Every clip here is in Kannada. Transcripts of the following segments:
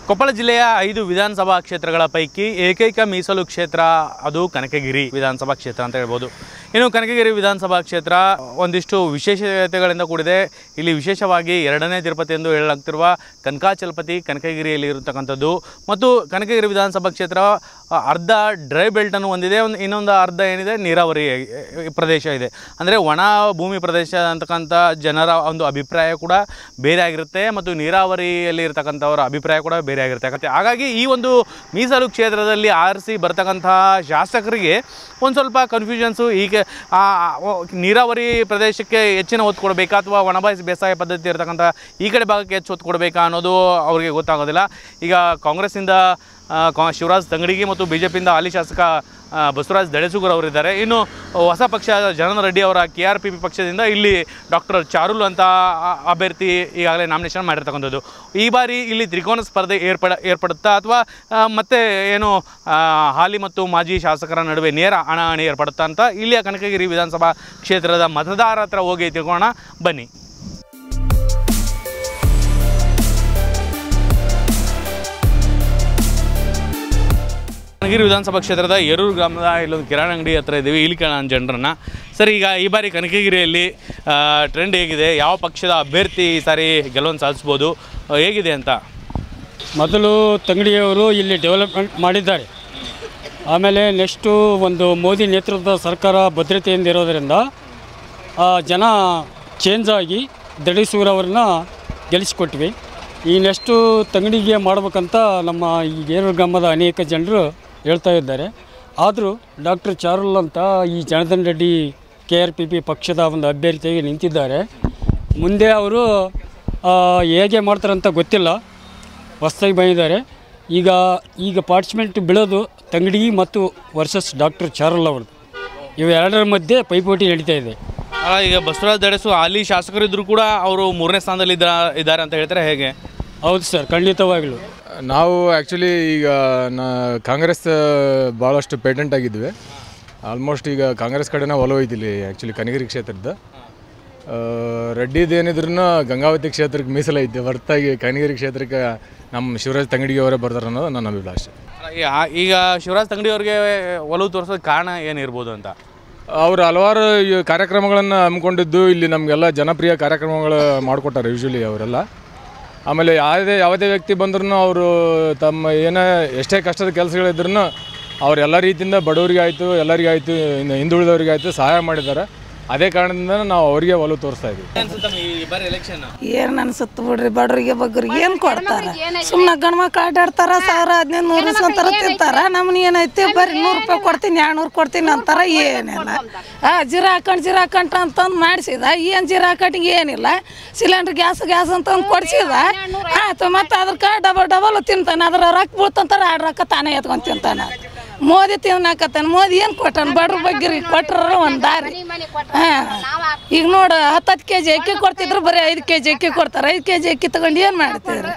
ಕೊಪ್ಪಳ ಜಿಲ್ಲೆಯ ಐದು ವಿಧಾನಸಭಾ ಕ್ಷೇತ್ರಗಳ ಪೈಕಿ ಏಕೈಕ ಮೀಸಲು ಕ್ಷೇತ್ರ ಅದು ಕನಕಗಿರಿ ವಿಧಾನಸಭಾ ಕ್ಷೇತ್ರ ಅಂತ ಹೇಳ್ಬೋದು ಇನ್ನು ಕನಕಗಿರಿ ವಿಧಾನಸಭಾ ಕ್ಷೇತ್ರ ಒಂದಿಷ್ಟು ವಿಶೇಷತೆಗಳಿಂದ ಕೂಡಿದೆ ಇಲ್ಲಿ ವಿಶೇಷವಾಗಿ ಎರಡನೇ ತಿರುಪತಿ ಎಂದು ಹೇಳಲಾಗ್ತಿರುವ ಕನಕಾಚಲಪತಿ ಕನಕಗಿರಿಯಲ್ಲಿ ಇರತಕ್ಕಂಥದ್ದು ಮತ್ತು ಕನಕಗಿರಿ ವಿಧಾನಸಭಾ ಕ್ಷೇತ್ರ ಆ, ಅರ್ಧ ಡ್ರೈ ಬೆಲ್ಟನ್ನು ಹೊಂದಿದೆ ಒಂದು ಇನ್ನೊಂದು ಅರ್ಧ ಏನಿದೆ ನೀರಾವರಿ ಆ, ಪ್ರದೇಶ ಇದೆ ಅಂದರೆ ಒಣ ಭೂಮಿ ಪ್ರದೇಶ ಅಂತಕ್ಕಂಥ ಜನರ ಒಂದು ಅಭಿಪ್ರಾಯ ಕೂಡ ಬೇರೆ ಆಗಿರುತ್ತೆ ಮತ್ತು ನೀರಾವರಿಯಲ್ಲಿ ಇರ್ತಕ್ಕಂಥವರ ಅಭಿಪ್ರಾಯ ಕೂಡ ಬೇರೆ ಆಗಿರುತ್ತೆ ಯಾಕಂತೆ ಹಾಗಾಗಿ ಈ ಒಂದು ಮೀಸಲು ಕ್ಷೇತ್ರದಲ್ಲಿ ಆರಿಸಿ ಬರ್ತಕ್ಕಂತಹ ಶಾಸಕರಿಗೆ ಒಂದು ಸ್ವಲ್ಪ ಕನ್ಫ್ಯೂಷನ್ಸು ಈಗ ಆ, ಆ, ನೀರಾವರಿ ಪ್ರದೇಶಕ್ಕೆ ಹೆಚ್ಚಿನ ಒತ್ತು ಕೊಡಬೇಕಾ ಅಥವಾ ಒಣಬಾಯಿಸಿ ಬೇಸಾಯ ಪದ್ಧತಿ ಇರತಕ್ಕಂಥ ಈ ಕಡೆ ಭಾಗಕ್ಕೆ ಹೆಚ್ಚು ಒತ್ತು ಕೊಡಬೇಕಾ ಅನ್ನೋದು ಅವರಿಗೆ ಗೊತ್ತಾಗೋದಿಲ್ಲ ಈಗ ಕಾಂಗ್ರೆಸ್ಸಿಂದ ಆ, ಕಾ- ಶಿವರಾಜ್ ತಂಗಡಿಗೆ ಮತ್ತು ಬಿ ಜೆ ಪಿಯಿಂದ ಹಾಲಿ ಶಾಸಕ ಆ, ಬಸವರಾಜ್ ದಳೆಸುಗರ್ ಅವರಿದ್ದಾರೆ ಇನ್ನು ಹೊಸ ಪಕ್ಷ ಜನಾರ್ದನ್ ರೆಡ್ಡಿ ಅವರ ಕೆ ಆರ್ ಪಿ ಪಿ ಪಕ್ಷದಿಂದ ಇಲ್ಲಿ ಡಾಕ್ಟರ್ ಚಾರುಲ್ ಅಂತ ಆ- ಅಭ್ಯರ್ಥಿ ಈಗಾಗಲೇ ನಾಮಿನೇಷನ್ ಮಾಡಿರ್ತಕ್ಕಂಥದ್ದು ಈ ಬಾರಿ ಇಲ್ಲಿ ತ್ರಿಕೋನ ಸ್ಪರ್ಧೆ ಏರ್ಪಡ ಏರ್ಪಡುತ್ತಾ ಅಥವಾ ಆ, ಮತ್ತೆ ಏನು ಆ, ಹಾಲಿ ಮತ್ತು ಮಾಜಿ ಶಾಸಕರ ನಡುವೆ ನೇರ ಹಣಾಹಣಿ ಏರ್ಪಡುತ್ತಾ ಅಂತ ಇಲ್ಲಿಯ ಕನಕಗಿರಿ ವಿಧಾನಸಭಾ ಕ್ಷೇತ್ರದ ಮತದಾರ ಹತ್ರ ಹೋಗಿ ತಿಳ್ಕೊಳ್ಳೋಣ ಬನ್ನಿ ಕನಗಿರಿ ವಿಧಾನಸಭಾ ಕ್ಷೇತ್ರದ ಎರೂರು ಗ್ರಾಮದ ಇಲ್ಲೊಂದು ಕಿರಾಣಿ ಅಂಗಡಿ ಹತ್ರ ಇದ್ದೀವಿ ಇಲ್ಲಿ ಕೇಳೋಣ ಜನರನ್ನ ಸರ್ ಈಗ ಈ ಬಾರಿ ಕನಕಗಿರಿಯಲ್ಲಿ ಟ್ರೆಂಡ್ ಹೇಗಿದೆ ಯಾವ ಪಕ್ಷದ ಅಭ್ಯರ್ಥಿ ಈ ಸಾರಿ ಗೆಲುವನ್ನು ಸಾಧಿಸ್ಬೋದು ಆ, ಹೇಗಿದೆ ಅಂತ ಮೊದಲು ತಂಗಡಿಯವರು ಇಲ್ಲಿ ಡೆವಲಪ್ಮೆಂಟ್ ಮಾಡಿದ್ದಾರೆ ಆಮೇಲೆ ನೆಕ್ಸ್ಟು ಒಂದು ಮೋದಿ ನೇತೃತ್ವದ ಸರ್ಕಾರ ಭದ್ರತೆಯಿಂದ ಇರೋದರಿಂದ ಆ, ಜನ ಚೇಂಜ್ ಆಗಿ ದಡಿಸೂರವ್ರನ್ನ ಗೆಲ್ಲಿಸಿಕೊಟ್ವಿ ಈ ನೆಕ್ಸ್ಟು ತಂಗಡಿಗೆ ಮಾಡ್ಬೇಕಂತ ನಮ್ಮ ಈ ಗೇರೂರು ಗ್ರಾಮದ ಅನೇಕ ಜನರು ಹೇಳ್ತಾ ಇದ್ದಾರೆ ಆದರೂ ಡಾಕ್ಟರ್ ಚಾರುಲ್ ಅಂತ ಈ Janardhan Reddy K R P P ಪಕ್ಷದ ಒಂದು ಅಭ್ಯರ್ಥಿಯಾಗಿ ನಿಂತಿದ್ದಾರೆ ಮುಂದೆ ಅವರು ಆ, ಹೇಗೆ ಮಾಡ್ತಾರಂತ ಗೊತ್ತಿಲ್ಲ ಹೊಸ್ದಾಗಿ ಬಂದಿದ್ದಾರೆ ಈಗ ಈಗ ಪಾರ್ಟಿಸಿಪೆಂಟ್ ಬೀಳೋದು ತಂಗಡಿ ಮತ್ತು ವರ್ಸಸ್ ಡಾಕ್ಟರ್ ಚಾರಲ್ ಅವ್ರದ್ದು ಇವೆರಡರ ಮಧ್ಯೆ ಪೈಪೋಟಿ ನಡೀತಾ ಇದೆ ಅಲ್ಲ, ಈಗ ಬಸವರಾಜ್ ದಡಸು ಹಾಲಿ ಶಾಸಕರಿದ್ದರೂ ಕೂಡ ಅವರು ಮೂರನೇ ಸ್ಥಾನದಲ್ಲಿ ಇದ್ದ ಇದ್ದಾರೆ ಅಂತ ಹೇಳ್ತಾರೆ ಹೇಗೆ ಹೌದು ಸರ್ ಖಂಡಿತವಾಗ್ಲೂ ನಾವು ಆ್ಯಕ್ಚುಲಿ ಈಗ ನಾ ಕಾಂಗ್ರೆಸ್ ಭಾಳಷ್ಟು ಪೇಟೆಂಟ್ ಆಗಿದ್ವಿ ಆಲ್ಮೋಸ್ಟ್ ಈಗ ಕಾಂಗ್ರೆಸ್ ಕಡೆನೇ ಒಲವು ಐತಿಲ್ಲಿ ಆ್ಯಕ್ಚುಲಿ ಕನಗಿರಿ ಕ್ಷೇತ್ರದ ರೆಡ್ಡಿದು ಏನಿದ್ರು ಗಂಗಾವತಿ ಕ್ಷೇತ್ರಕ್ಕೆ ಮೀಸಲೈತೆ ಹೊರತಾಗಿ ಕನಗಿರಿ ಕ್ಷೇತ್ರಕ್ಕೆ ನಮ್ಮ ಶಿವರಾಜ್ ತಂಗಡಿಗೆ ಅವರೇ ಬರ್ತಾರೆ ಅನ್ನೋದು ನನ್ನ ಅಭಿಲಾಷೆ ಅಲ್ಲ, ಈ- ಆ- ಈಗ ಶಿವರಾಜ್ ತಂಗಡಿ ಅವರಿಗೆ ಒಲವು ತೋರಿಸೋದು ಕಾರಣ ಏನಿರ್ಬೋದು ಅಂತ ಅವರು ಹಲವಾರು ಈ ಕಾರ್ಯಕ್ರಮಗಳನ್ನು ಹಮ್ಮಿಕೊಂಡಿದ್ದು ಇಲ್ಲಿ ನಮಗೆಲ್ಲ ಜನಪ್ರಿಯ ಕಾರ್ಯಕ್ರಮಗಳು ಮಾಡಿಕೊಟ್ಟಾರೆ ಯೂಶ್ವಲಿ ಅವರೆಲ್ಲ ಆಮೇಲೆ ಯಾವುದೇ ಯಾವುದೇ ವ್ಯಕ್ತಿ ಬಂದ್ರೂ ಅವರು ತಮ್ಮ ಏನೇ ಎಷ್ಟೇ ಕಷ್ಟದ ಕೆಲಸಗಳಿದ್ರೂ ಅವ್ರು ಎಲ್ಲ ರೀತಿಯಿಂದ ಬಡವರಿಗೆ ಆಯಿತು ಎಲ್ಲರಿಗೂ ಆಯಿತು ಇನ್ನು ಹಿಂದುಳಿದವರಿಗೆ ಆಯಿತು ಸಹಾಯ ಮಾಡಿದ್ದಾರೆ ಅದೇ ಕಾರಣದಿಂದ ನಾವು ಅವರಿಗೆ ಒಲವು ತೋರಿಸ್ತಾ ಇದ್ದೀವಿ ಈ ಬಾರಿ ಎಲೆಕ್ಷನ್ ಏನ್ ಅನ್ಸುತ್ತೆ ಬಿಡ್ರಿ ಬಡ್ರಿಗೆ ಬಗ್ಗರಿಗೆ ಏನ್ ಕೊಡ್ತಾರ ಸುಮ್ಮನೆ ಗಂಡ್ಮಕ್ಳು ಆಟಾಡ್ತಾರ ಸಾವಿರ ಹದಿನೈದು ನೂರು ಇಸ್ಕೊಂತಾರ ತಿಂತಾರ ನಮ್ನ ಏನೈತಿ ಬರೀ ನೂರು ರೂಪಾಯಿ ಕೊಡ್ತೀನಿ ಎರಡು ನೂರು ಕೊಡ್ತೀನಿ ಅಂತಾರ ಏನಿಲ್ಲ ಆ ಜೀರಾ ಹಾಕೊಂಡು ಜೀರಾ ಹಾಕೊಂಡ್ ಅಂತಂದು ಮಾಡಿಸಿದ ಏನು ಜೀರಾ ಹಾಕಟ್ಟಿಗೆ ಏನಿಲ್ಲ ಸಿಲಿಂಡ್ರ್ ಗ್ಯಾಸ್ ಗ್ಯಾಸ್ ಅಂತಂದು ಕೊಡ್ಸಿದ ಆಯ್ತು ಮತ್ತೆ ಅದಕ್ಕೆ ಡಬಲ್ ಡಬಲ್ ತಿಂತಾನೆ ಅದ್ರ ರೊಕ್ಕ ಬೀಳ್ತಂತಾರ ಎರಡು ರೊಕ್ಕ ತಾನೇ ಎತ್ಕೊಂಡ್ ತಿಂತಾನ ಮೋದಿ ತಿನ್ನಕತ್ತಾನ ಮೋದಿ ಏನು ಕೊಟ್ಟಾನ ಬಡ್ರ ಬಗ್ಗಿರಿ ಕೊಟ್ರ ಒಂದು ದಾರಿ ಹಾಂ ಈಗ ನೋಡು ಹತ್ತು ಹತ್ತು ಕೆ ಜಿ ಅಕ್ಕಿ ಕೊಡ್ತಿದ್ರು ಬರೀ ಐದು ಕೆ ಜಿ ಅಕ್ಕಿ ಕೊಡ್ತಾರೆ ಐದು ಕೆ ಜಿ ಅಕ್ಕಿ ತಗೊಂಡು ಏನು ಮಾಡ್ತೀರಿ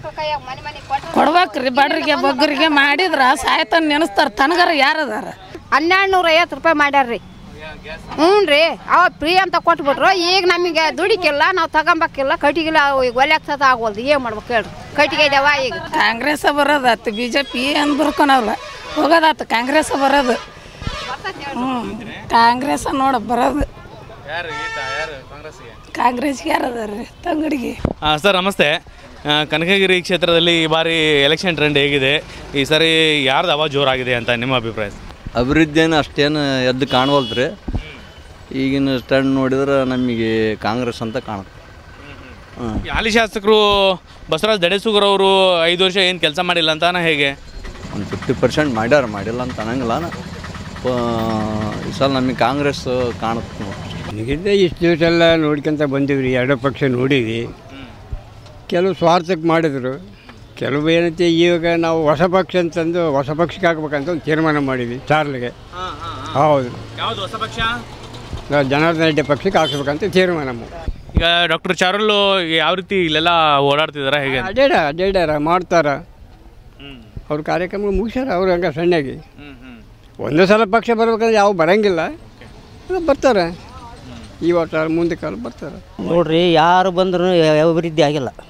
ಕೊಡ್ಬೇಕ್ರಿ ಬಡ್ರಿಗೆ ಬಗ್ಗರಿಗೆ ಮಾಡಿದ್ರ ಸಾಯ್ತಾನ ನೆನೆಸ್ತಾರ ತನಗಾರ ಯಾರದಾರ ಹನ್ನೆರಡು ನೂರ ಐವತ್ತು ರೂಪಾಯಿ ಮಾಡ್ಯಾರ್ರಿ ಹ್ಞೂ ರೀ ಅವ ಫ್ರೀ ಅಂತ ಕೊಟ್ಬಿಟ್ರು ಈಗ ನಮಗೆ ದುಡಿಕಿಲ್ಲ ನಾವು ತಗೊಂಬೇಕಿಲ್ಲ ಕಟ್ಟಿಗಿಲ್ಲ ಈಗ ಒಲೆ ಹಚ್ಚೋದು ಆಗೋಲ್ದು ಏನು ಮಾಡ್ಬೇಕು ಹೇಳ್ರಿ ಕಟ್ಟಿಗೆ ಇದಾವ ಈಗ ಕಾಂಗ್ರೆಸ್ ಬರೋದಾತು ಬಿ ಜೆ ಪಿ ಏನು ಬರ್ಕೊನಲ್ಲ ಹೋಗೋದಾತು ಕಾಂಗ್ರೆಸ್ ಬರೋದು ಹ್ಞೂ ಕಾಂಗ್ರೆಸ್ ನೋಡ ಬರೋದು ಯಾರು ಈತ ಯಾರು ಕಾಂಗ್ರೆಸ್ಗೆ ಕಾಂಗ್ರೆಸ್ಗೆ ಯಾರದಾರ್ರಿ ತಂಗಡಿಗೆ ಸರ್ ನಮಸ್ತೆ ಆ, ಕನಕಗಿರಿ ಕ್ಷೇತ್ರದಲ್ಲಿ ಈ ಬಾರಿ ಎಲೆಕ್ಷನ್ ಟ್ರೆಂಡ್ ಹೇಗಿದೆ ಈ ಸರಿ ಯಾರ್ದು ಅವ ಜೋರಾಗಿದೆ ಅಂತ ನಿಮ್ಮ ಅಭಿಪ್ರಾಯ ಅಭಿವೃದ್ಧಿ ಏನು ಅಷ್ಟೇನು ಎದ್ದು ಕಾಣವಲ್ತು ರೀ ಈಗಿನ ಟ್ರೆಂಡ್ ನೋಡಿದ್ರೆ ನಮಗೆ ಕಾಂಗ್ರೆಸ್ ಅಂತ ಕಾಣುತ್ತೆ ಹಾಂ ಈ ಹಾಲಿ ಶಾಸಕರು ಬಸವರಾಜ್ ದಡೇಸುಗರ್ ಅವರು ಐದು ವರ್ಷ ಏನು ಕೆಲಸ ಮಾಡಿಲ್ಲ ಅಂತಾನ ಹೇಗೆ ಒಂದು ಫಿಫ್ಟಿ ಪರ್ಸೆಂಟ್ ಮಾಡ್ಯಾರ ಮಾಡಿಲ್ಲ ಅಂತ ಅನ್ನಂಗಿಲ್ಲ ನಾ. ಆ, ಈ ಸಲ ನಮಗೆ ಕಾಂಗ್ರೆಸ್ ಕಾಣುತ್ತೆ ನೋಡಿ. ನನಗಿಂತ ಇಷ್ಟು ದಿವಸ ಎಲ್ಲ ನೋಡ್ಕೊಂತ ಬಂದೀವಿ ರೀ ಎರಡು ಪಕ್ಷ ನೋಡೀವಿ ಕೆಲವು ಸ್ವಾರ್ಥಕ್ಕೆ ಮಾಡಿದ್ರು ಕೆಲವು ಏನೈತೆ ಇವಾಗ ನಾವು ಹೊಸ ಪಕ್ಷ ಅಂತಂದು ಹೊಸ ಪಕ್ಷಕ್ಕೆ ಹಾಕ್ಬೇಕಂತ ಒಂದು ತೀರ್ಮಾನ ಮಾಡಿದ್ವಿ ಚಾರ್ಲಿಗೆ ಹೌದು ಯಾವುದು ಹೊಸ ಪಕ್ಷ ನಾವು ಜನಾರ್ದನ ರೆಡ್ಡಿ ಪಕ್ಷಕ್ಕೆ ಹಾಕ್ಬೇಕಂತ ತೀರ್ಮಾನ ಮಾಡಿ ಈಗ ಡಾಕ್ಟರ್ ಚಾರುಲ್ ಯಾವ ರೀತಿ ಇಲ್ಲೆಲ್ಲ ಓಡಾಡ್ತಿದಾರ ಹೇಗೆ ಅಂತ? ಅಡ್ಡಾಡ ಅಡ್ಡಾಡ್ಯಾರ ಮಾಡ್ತಾರ ಅವ್ರ ಕಾರ್ಯಕ್ರಮ ಮುಗಿಸ್ಯಾರ ಅವ್ರು ಹಂಗೆ ಸಣ್ಣಗೆ ಒಂದು ಸಲ ಪಕ್ಷ ಬರ್ಬೇಕಂದ್ರೆ ಯಾವ ಬರಂಗಿಲ್ಲ ಬರ್ತಾರೆ ಈ ವರ್ಷ ಮುಂದೆ ಕಾಲ ಬರ್ತಾರೆ ನೋಡ್ರಿ ಯಾರು ಬಂದರೂ ಅಭಿವೃದ್ಧಿ ಆಗಿಲ್ಲ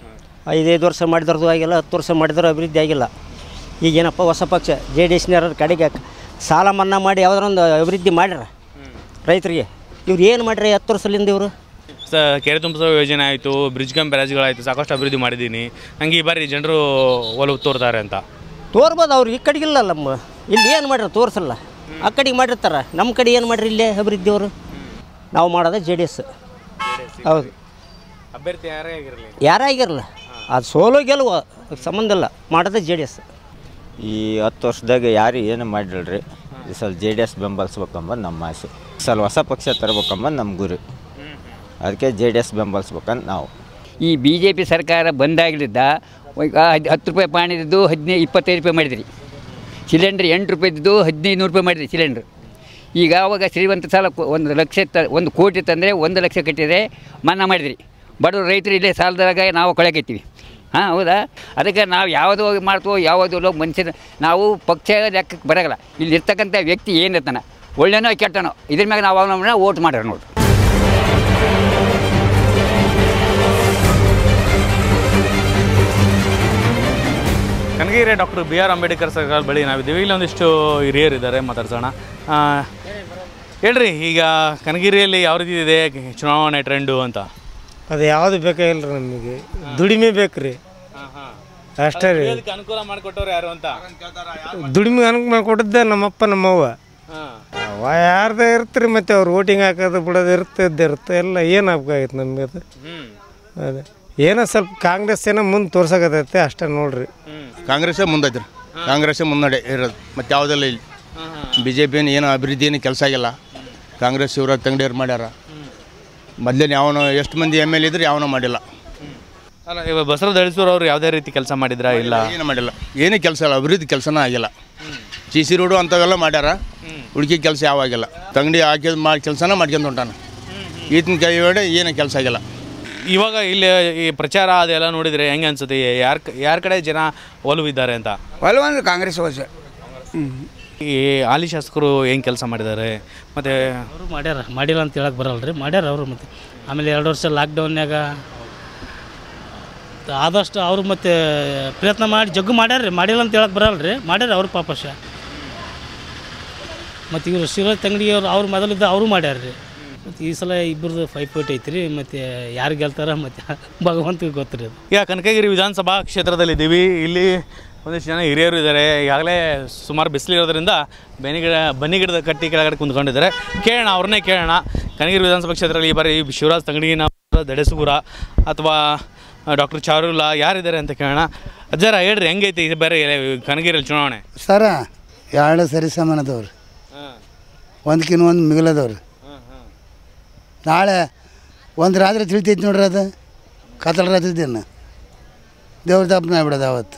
ಐದೈದು ವರ್ಷ ಮಾಡಿದ್ರದ್ದು ಆಗಿಲ್ಲ ಹತ್ತು ವರ್ಷ ಮಾಡಿದ್ರು ಅಭಿವೃದ್ಧಿ ಆಗಿಲ್ಲ ಈಗೇನಪ್ಪ ಹೊಸ ಪಕ್ಷ ಜೆ ಡಿ ಎಸ್ನವ್ರ ಕಡೆಗೆ ಸಾಲ ಮನ್ನಾ ಮಾಡಿ ಯಾವ್ದಾರೊಂದು ಅಭಿವೃದ್ಧಿ ಮಾಡ್ಯಾರ ರೈತರಿಗೆ ಇವ್ರು ಏನು ಮಾಡ್ರಿ ಹತ್ತು ವರ್ಷದಿಂದ ಇವರು ಸ ಕೆರೆ ತುಂಬಿಸೋ ಯೋಜನೆ ಆಯಿತು ಬ್ರಿಡ್ಜ್ ಕಮ್ ಬ್ಯಾರೇಜ್ಗಳಾಯಿತು ಸಾಕಷ್ಟು ಅಭಿವೃದ್ಧಿ ಮಾಡಿದ್ದೀನಿ ನನಗೆ ಈ ಬಾರಿ ಜನರು ಒಲವು ತೋರ್ತಾರೆ ಅಂತ ತೋರ್ಬೋದು ಅವ್ರು ಈ ಕಡೆಗಿಲ್ಲ ನಮ್ಮ ಇಲ್ಲಿ ಏನು ಮಾಡ್ಯಾರ ತೋರಿಸಲ್ಲ ಆ ಕಡೆಗೆ ಮಾಡಿರ್ತಾರೆ ನಮ್ಮ ಕಡೆ ಏನು ಮಾಡ್ರಿ ಇಲ್ಲೇ ಅಭಿವೃದ್ಧಿ ಅವರು ನಾವು ಮಾಡೋದು ಜೆ ಡಿ ಎಸ್ ಹೌದು ಅಭ್ಯರ್ಥಿ ಯಾರೇ ಆಗಿರಲಿ ಯಾರೇ ಆಗಿರಲ್ಲ ಅದು ಸೋಲು ಗೆಲುವು ಸಂಬಂಧ ಇಲ್ಲ ಮಾಡೋದೇ ಜೆ ಡಿ ಎಸ್ ಈ ಹತ್ತು ವರ್ಷದಾಗ ಯಾರು ಏನು ಮಾಡಿಲ್ರಿ ಈ ಸಲ ಜೆ ಡಿ ಎಸ್ ಬೆಂಬಲಿಸ್ಬೇಕಂಬದು ನಮ್ಮ ಆಸೆ ಈ ಸಲ ಹೊಸ ಪಕ್ಷ ತರ್ಬೇಕಂಬದು ನಮ್ಮ ಗುರಿ ಅದಕ್ಕೆ ಜೆ ಡಿ ಎಸ್ ಬೆಂಬಲಿಸ್ಬೇಕಂತ ನಾವು ಈ ಬಿ ಜೆ ಪಿ ಸರ್ಕಾರ ಬಂದಾಗಲಿದ್ದ ಈಗ ಹದ್- ಹತ್ತು ರೂಪಾಯಿ ಪಾಣಿದ್ದು ಹದಿನೈದು ಇಪ್ಪತ್ತೈದು ರೂಪಾಯಿ ಮಾಡಿದ್ರಿ ಸಿಲಿಂಡ್ರ್ ಎಂಟು ರೂಪಾಯಿ ಇದ್ದು ಹದಿನೈದು ನೂರು ರೂಪಾಯಿ ಮಾಡಿದ್ರಿ ಸಿಲಿಂಡ್ರ್ ಈಗ ಅವಾಗ ಶ್ರೀಮಂತ ಸಾಲ ಕೊ- ಒಂದು ಲಕ್ಷ ತ ಒಂದು ಕೋಟಿ ತಂದರೆ ಒಂದು ಲಕ್ಷ ಕಟ್ಟಿದರೆ ಮನ್ನಾ ಮಾಡಿದ್ರಿ ಬಡವರು ರೈತರು ಇಲ್ಲೇ ಸಾಲದಾಗ ನಾವು ಕೊಳಕೈತೀವಿ ಹಾಂ ಹೌದಾ ಅದಕ್ಕೆ ನಾವು ಯಾವುದೋ ಮಾಡ್ತೀವೋ ಯಾವುದೋ ಮನುಷ್ಯನ ನಾವು ಪಕ್ಷ ಲೆಕ್ಕಕ್ಕೆ ಬರೋಲ್ಲ ಇಲ್ಲಿ ಇರ್ತಕ್ಕಂಥ ವ್ಯಕ್ತಿ ಏನಿರ್ತಾನೆ ಒಳ್ಳೆನೋ ಕೆಟ್ಟನೋ ಇದ್ರ ಮ್ಯಾಗ ನಾವು ಅವನನ್ನ ಓಟ್ ಮಾಡ್ಯಾರ ನೋಡಿ Kanagiri doctor B R Ambedkar circle ಬಳಿ ನಾವಿದ್ದೀವಿ ಇಲ್ಲಿ ಒಂದಿಷ್ಟು ಹಿರಿಯರು ಇದ್ದಾರೆ ಮಾತಾಡ್ಸೋಣ ಆ, ಹೇಳ್ರಿ ಈಗ ಕನಗಿರಿಯಲ್ಲಿ ಯಾವ ರೀತಿ ಇದೆ ಚುನಾವಣೆ ಟ್ರೆಂಡು ಅಂತ ಅದು ಯಾವುದು ಬೇಕಾಗಿಲ್ಲ ರೀ ನಮಗೆ ದುಡಿಮೆ ಬೇಕು ರೀ ಅಷ್ಟೇ ರೀ ಅನುಕೂಲ ಮಾಡಿಕೊಟ್ಟವ್ರು ಯಾರು ಅಂತ ದುಡಿಮೆ ಅನುಕೂಲ ಕೊಟ್ಟಿದ್ದೆ ನಮ್ಮಪ್ಪ ನಮ್ಮವ್ವ ಅವ ಯಾರ್ದೇ ಇರ್ತ್ರಿ ಮತ್ತೆ ಅವ್ರು ವೋಟಿಂಗ್ ಹಾಕೋದು ಬಿಡೋದು ಇರುತ್ತೆ ಇದ್ದೇ ಇರುತ್ತೆ ಎಲ್ಲ ಏನು ಆಗ್ಬೇಕಾಗಿತ್ತು ನಮಗೆ ಅದು ಅದೇ ಏನೋ ಸ್ವಲ್ಪ ಕಾಂಗ್ರೆಸ್ ಏನೋ ಮುಂದೆ ತೋರ್ಸಕತ್ತೈತೆ ಅಷ್ಟೇ ನೋಡ್ರಿ ಕಾಂಗ್ರೆಸ್ಸೇ ಮುಂದೈತೆ ರೀ ಕಾಂಗ್ರೆಸ್ಸೇ ಮುನ್ನಡೆ ಇರೋದು ಮತ್ತು ಯಾವುದೆಲ್ಲ ಇಲ್ಲಿ ಬಿ ಜೆ ಪಿನ ಏನು ಅಭಿವೃದ್ಧಿ ಏನು ಕೆಲಸ ಆಗಿಲ್ಲ ಕಾಂಗ್ರೆಸ್ ಶಿವರಾಜ್ ತಂಗಡಿಯವ್ರು ಮಾಡ್ಯಾರ ಮೊದಲೇನು ಯಾವನೋ ಎಷ್ಟು ಮಂದಿ ಎಮ್ ಎಲ್ ಇದ್ರೆ ಯಾವನೋ ಮಾಡಿಲ್ಲ ಅಲ್ಲ ಇವಾಗ ಬಸವರಾಜ್ ಅಳಿಸೂರ್ ಅವರು ಯಾವುದೇ ರೀತಿ ಕೆಲಸ ಮಾಡಿದ್ರಾ ಇಲ್ಲ ಏನು ಮಾಡಿಲ್ಲ ಏನೂ ಕೆಲಸ ಇಲ್ಲ ಅಭಿವೃದ್ಧಿ ಕೆಲಸನೇ ಆಗಿಲ್ಲ ಸಿ ಸಿ ರೋಡು ಅಂಥವೆಲ್ಲ ಮಾಡ್ಯಾರ ಉಳ್ಕಿ ಕೆಲಸ ಯಾವ ಆಗಿಲ್ಲ ತಂಗಡಿ ಹಾಕಿದ ಮಾಡಿ ಕೆಲಸನ ಮಾಡ್ಕೊಂಡು ಹೊಂಟಾನ ಈತನ ಕೈ ಹೊಡೆ ಏನು ಕೆಲಸ ಆಗಿಲ್ಲ ಇವಾಗ ಇಲ್ಲಿ ಈ ಪ್ರಚಾರ ಅದೆಲ್ಲ ನೋಡಿದ್ರೆ ಹೆಂಗೆ ಅನ್ಸುತ್ತೆ ಯಾರ ಯಾರ ಕಡೆ ಜನ ಒಲವಿದ್ದಾರೆ ಅಂತ ಒಲವಂದ್ರೆ ಕಾಂಗ್ರೆಸ್ ಹೋಸೆ ಈ ಹಾಲಿ ಶಾಸಕರು ಏನು ಕೆಲಸ ಮಾಡಿದ್ದಾರೆ ಮತ್ತು ಅವರು ಮಾಡ್ಯಾರ ಮಾಡಿಲ್ಲ ಅಂತ ಹೇಳಕ್ಕೆ ಬರಲ್ಲ ರೀ ಮಾಡ್ಯಾರ ಅವರು ಮತ್ತು ಆಮೇಲೆ ಎರಡು ವರ್ಷ ಲಾಕ್ಡೌನ್ಯಾಗ ಆದಷ್ಟು ಅವರು ಮತ್ತು ಪ್ರಯತ್ನ ಮಾಡಿ ಜಗ್ಗು ಮಾಡ್ಯಾರ ರೀ ಮಾಡಿಲ್ಲ ಅಂತ ಹೇಳಕ್ಕೆ ಬರಲ್ಲ ರೀ ಮಾಡ್ಯಾರ ಅವ್ರ ಪಾಪಶ ಮತ್ತು ಇವರು ಶಿವರಾಜ್ ತಂಗಡಿಯವ್ರು ಅವ್ರು ಮೊದಲಿದ್ದ ಅವರು ಮಾಡ್ಯಾರ ರೀ ಮತ್ತು ಈ ಸಲ ಇಬ್ಬರದು ಫೈಟ್ ಐತಿ ರೀ ಮತ್ತು ಯಾರು ಗೆಲ್ತಾರ ಮತ್ತು ಭಗವಂತಗೆ ಗೊತ್ತು ರೀ ಅದು ಈಗ ಕನಕಗಿರಿ ವಿಧಾನಸಭಾ ಕ್ಷೇತ್ರದಲ್ಲಿ ಇದ್ದೀವಿ ಇಲ್ಲಿ ಒಂದಿಷ್ಟು ಜನ ಹಿರಿಯರು ಇದ್ದಾರೆ ಈಗಾಗಲೇ ಸುಮಾರು ಬಿಸಿಲಿರೋದ್ರಿಂದ ಬನ್ನಿ ಗಿಡ ಬನ್ನಿ ಗಿಡದ ಕಟ್ಟಿ ಕೆಳಗಡೆ ಕುಂತ್ಕೊಂಡಿದ್ದಾರೆ ಕೇಳೋಣ ಅವ್ರನ್ನೇ ಕೇಳೋಣ ಕನಕಗಿರಿ ವಿಧಾನಸಭಾ ಕ್ಷೇತ್ರದಲ್ಲಿ ಈ ಬಾರಿ ಶಿವರಾಜ್ ತಂಗಡಿನ ದಡೇಸುಗುರ ಅಥವಾ ಡಾಕ್ಟರ್ ಚಾರುಲ್ಲಾ ಯಾರಿದ್ದಾರೆ ಅಂತ ಕೇಳೋಣ ಅಜ್ಜಾರ ಹೇಳ್ರಿ ಹೆಂಗೈತಿ ಇದು ಬೇರೆ ಕನಗಿರಿಯಲ್ಲಿ ಚುನಾವಣೆ ಸರ ಎರಡು ಸರಿ ಸಮಾನದವ್ರು ಒಂದಕ್ಕಿನ್ನ ಒಂದು ಮಿಗಲದವ್ರು ನಾಳೆ ಒಂದು ರಾತ್ರಿ ತಿಳಿತೈತಿ ನೋಡ್ರಿ ಅದು ಕತ್ತಲ ರಾತ್ರಿ ದಿನ ದೇವ್ರ ತಪ್ಪನ ಆಗ್ಬಿಡೋದು ಅವತ್ತು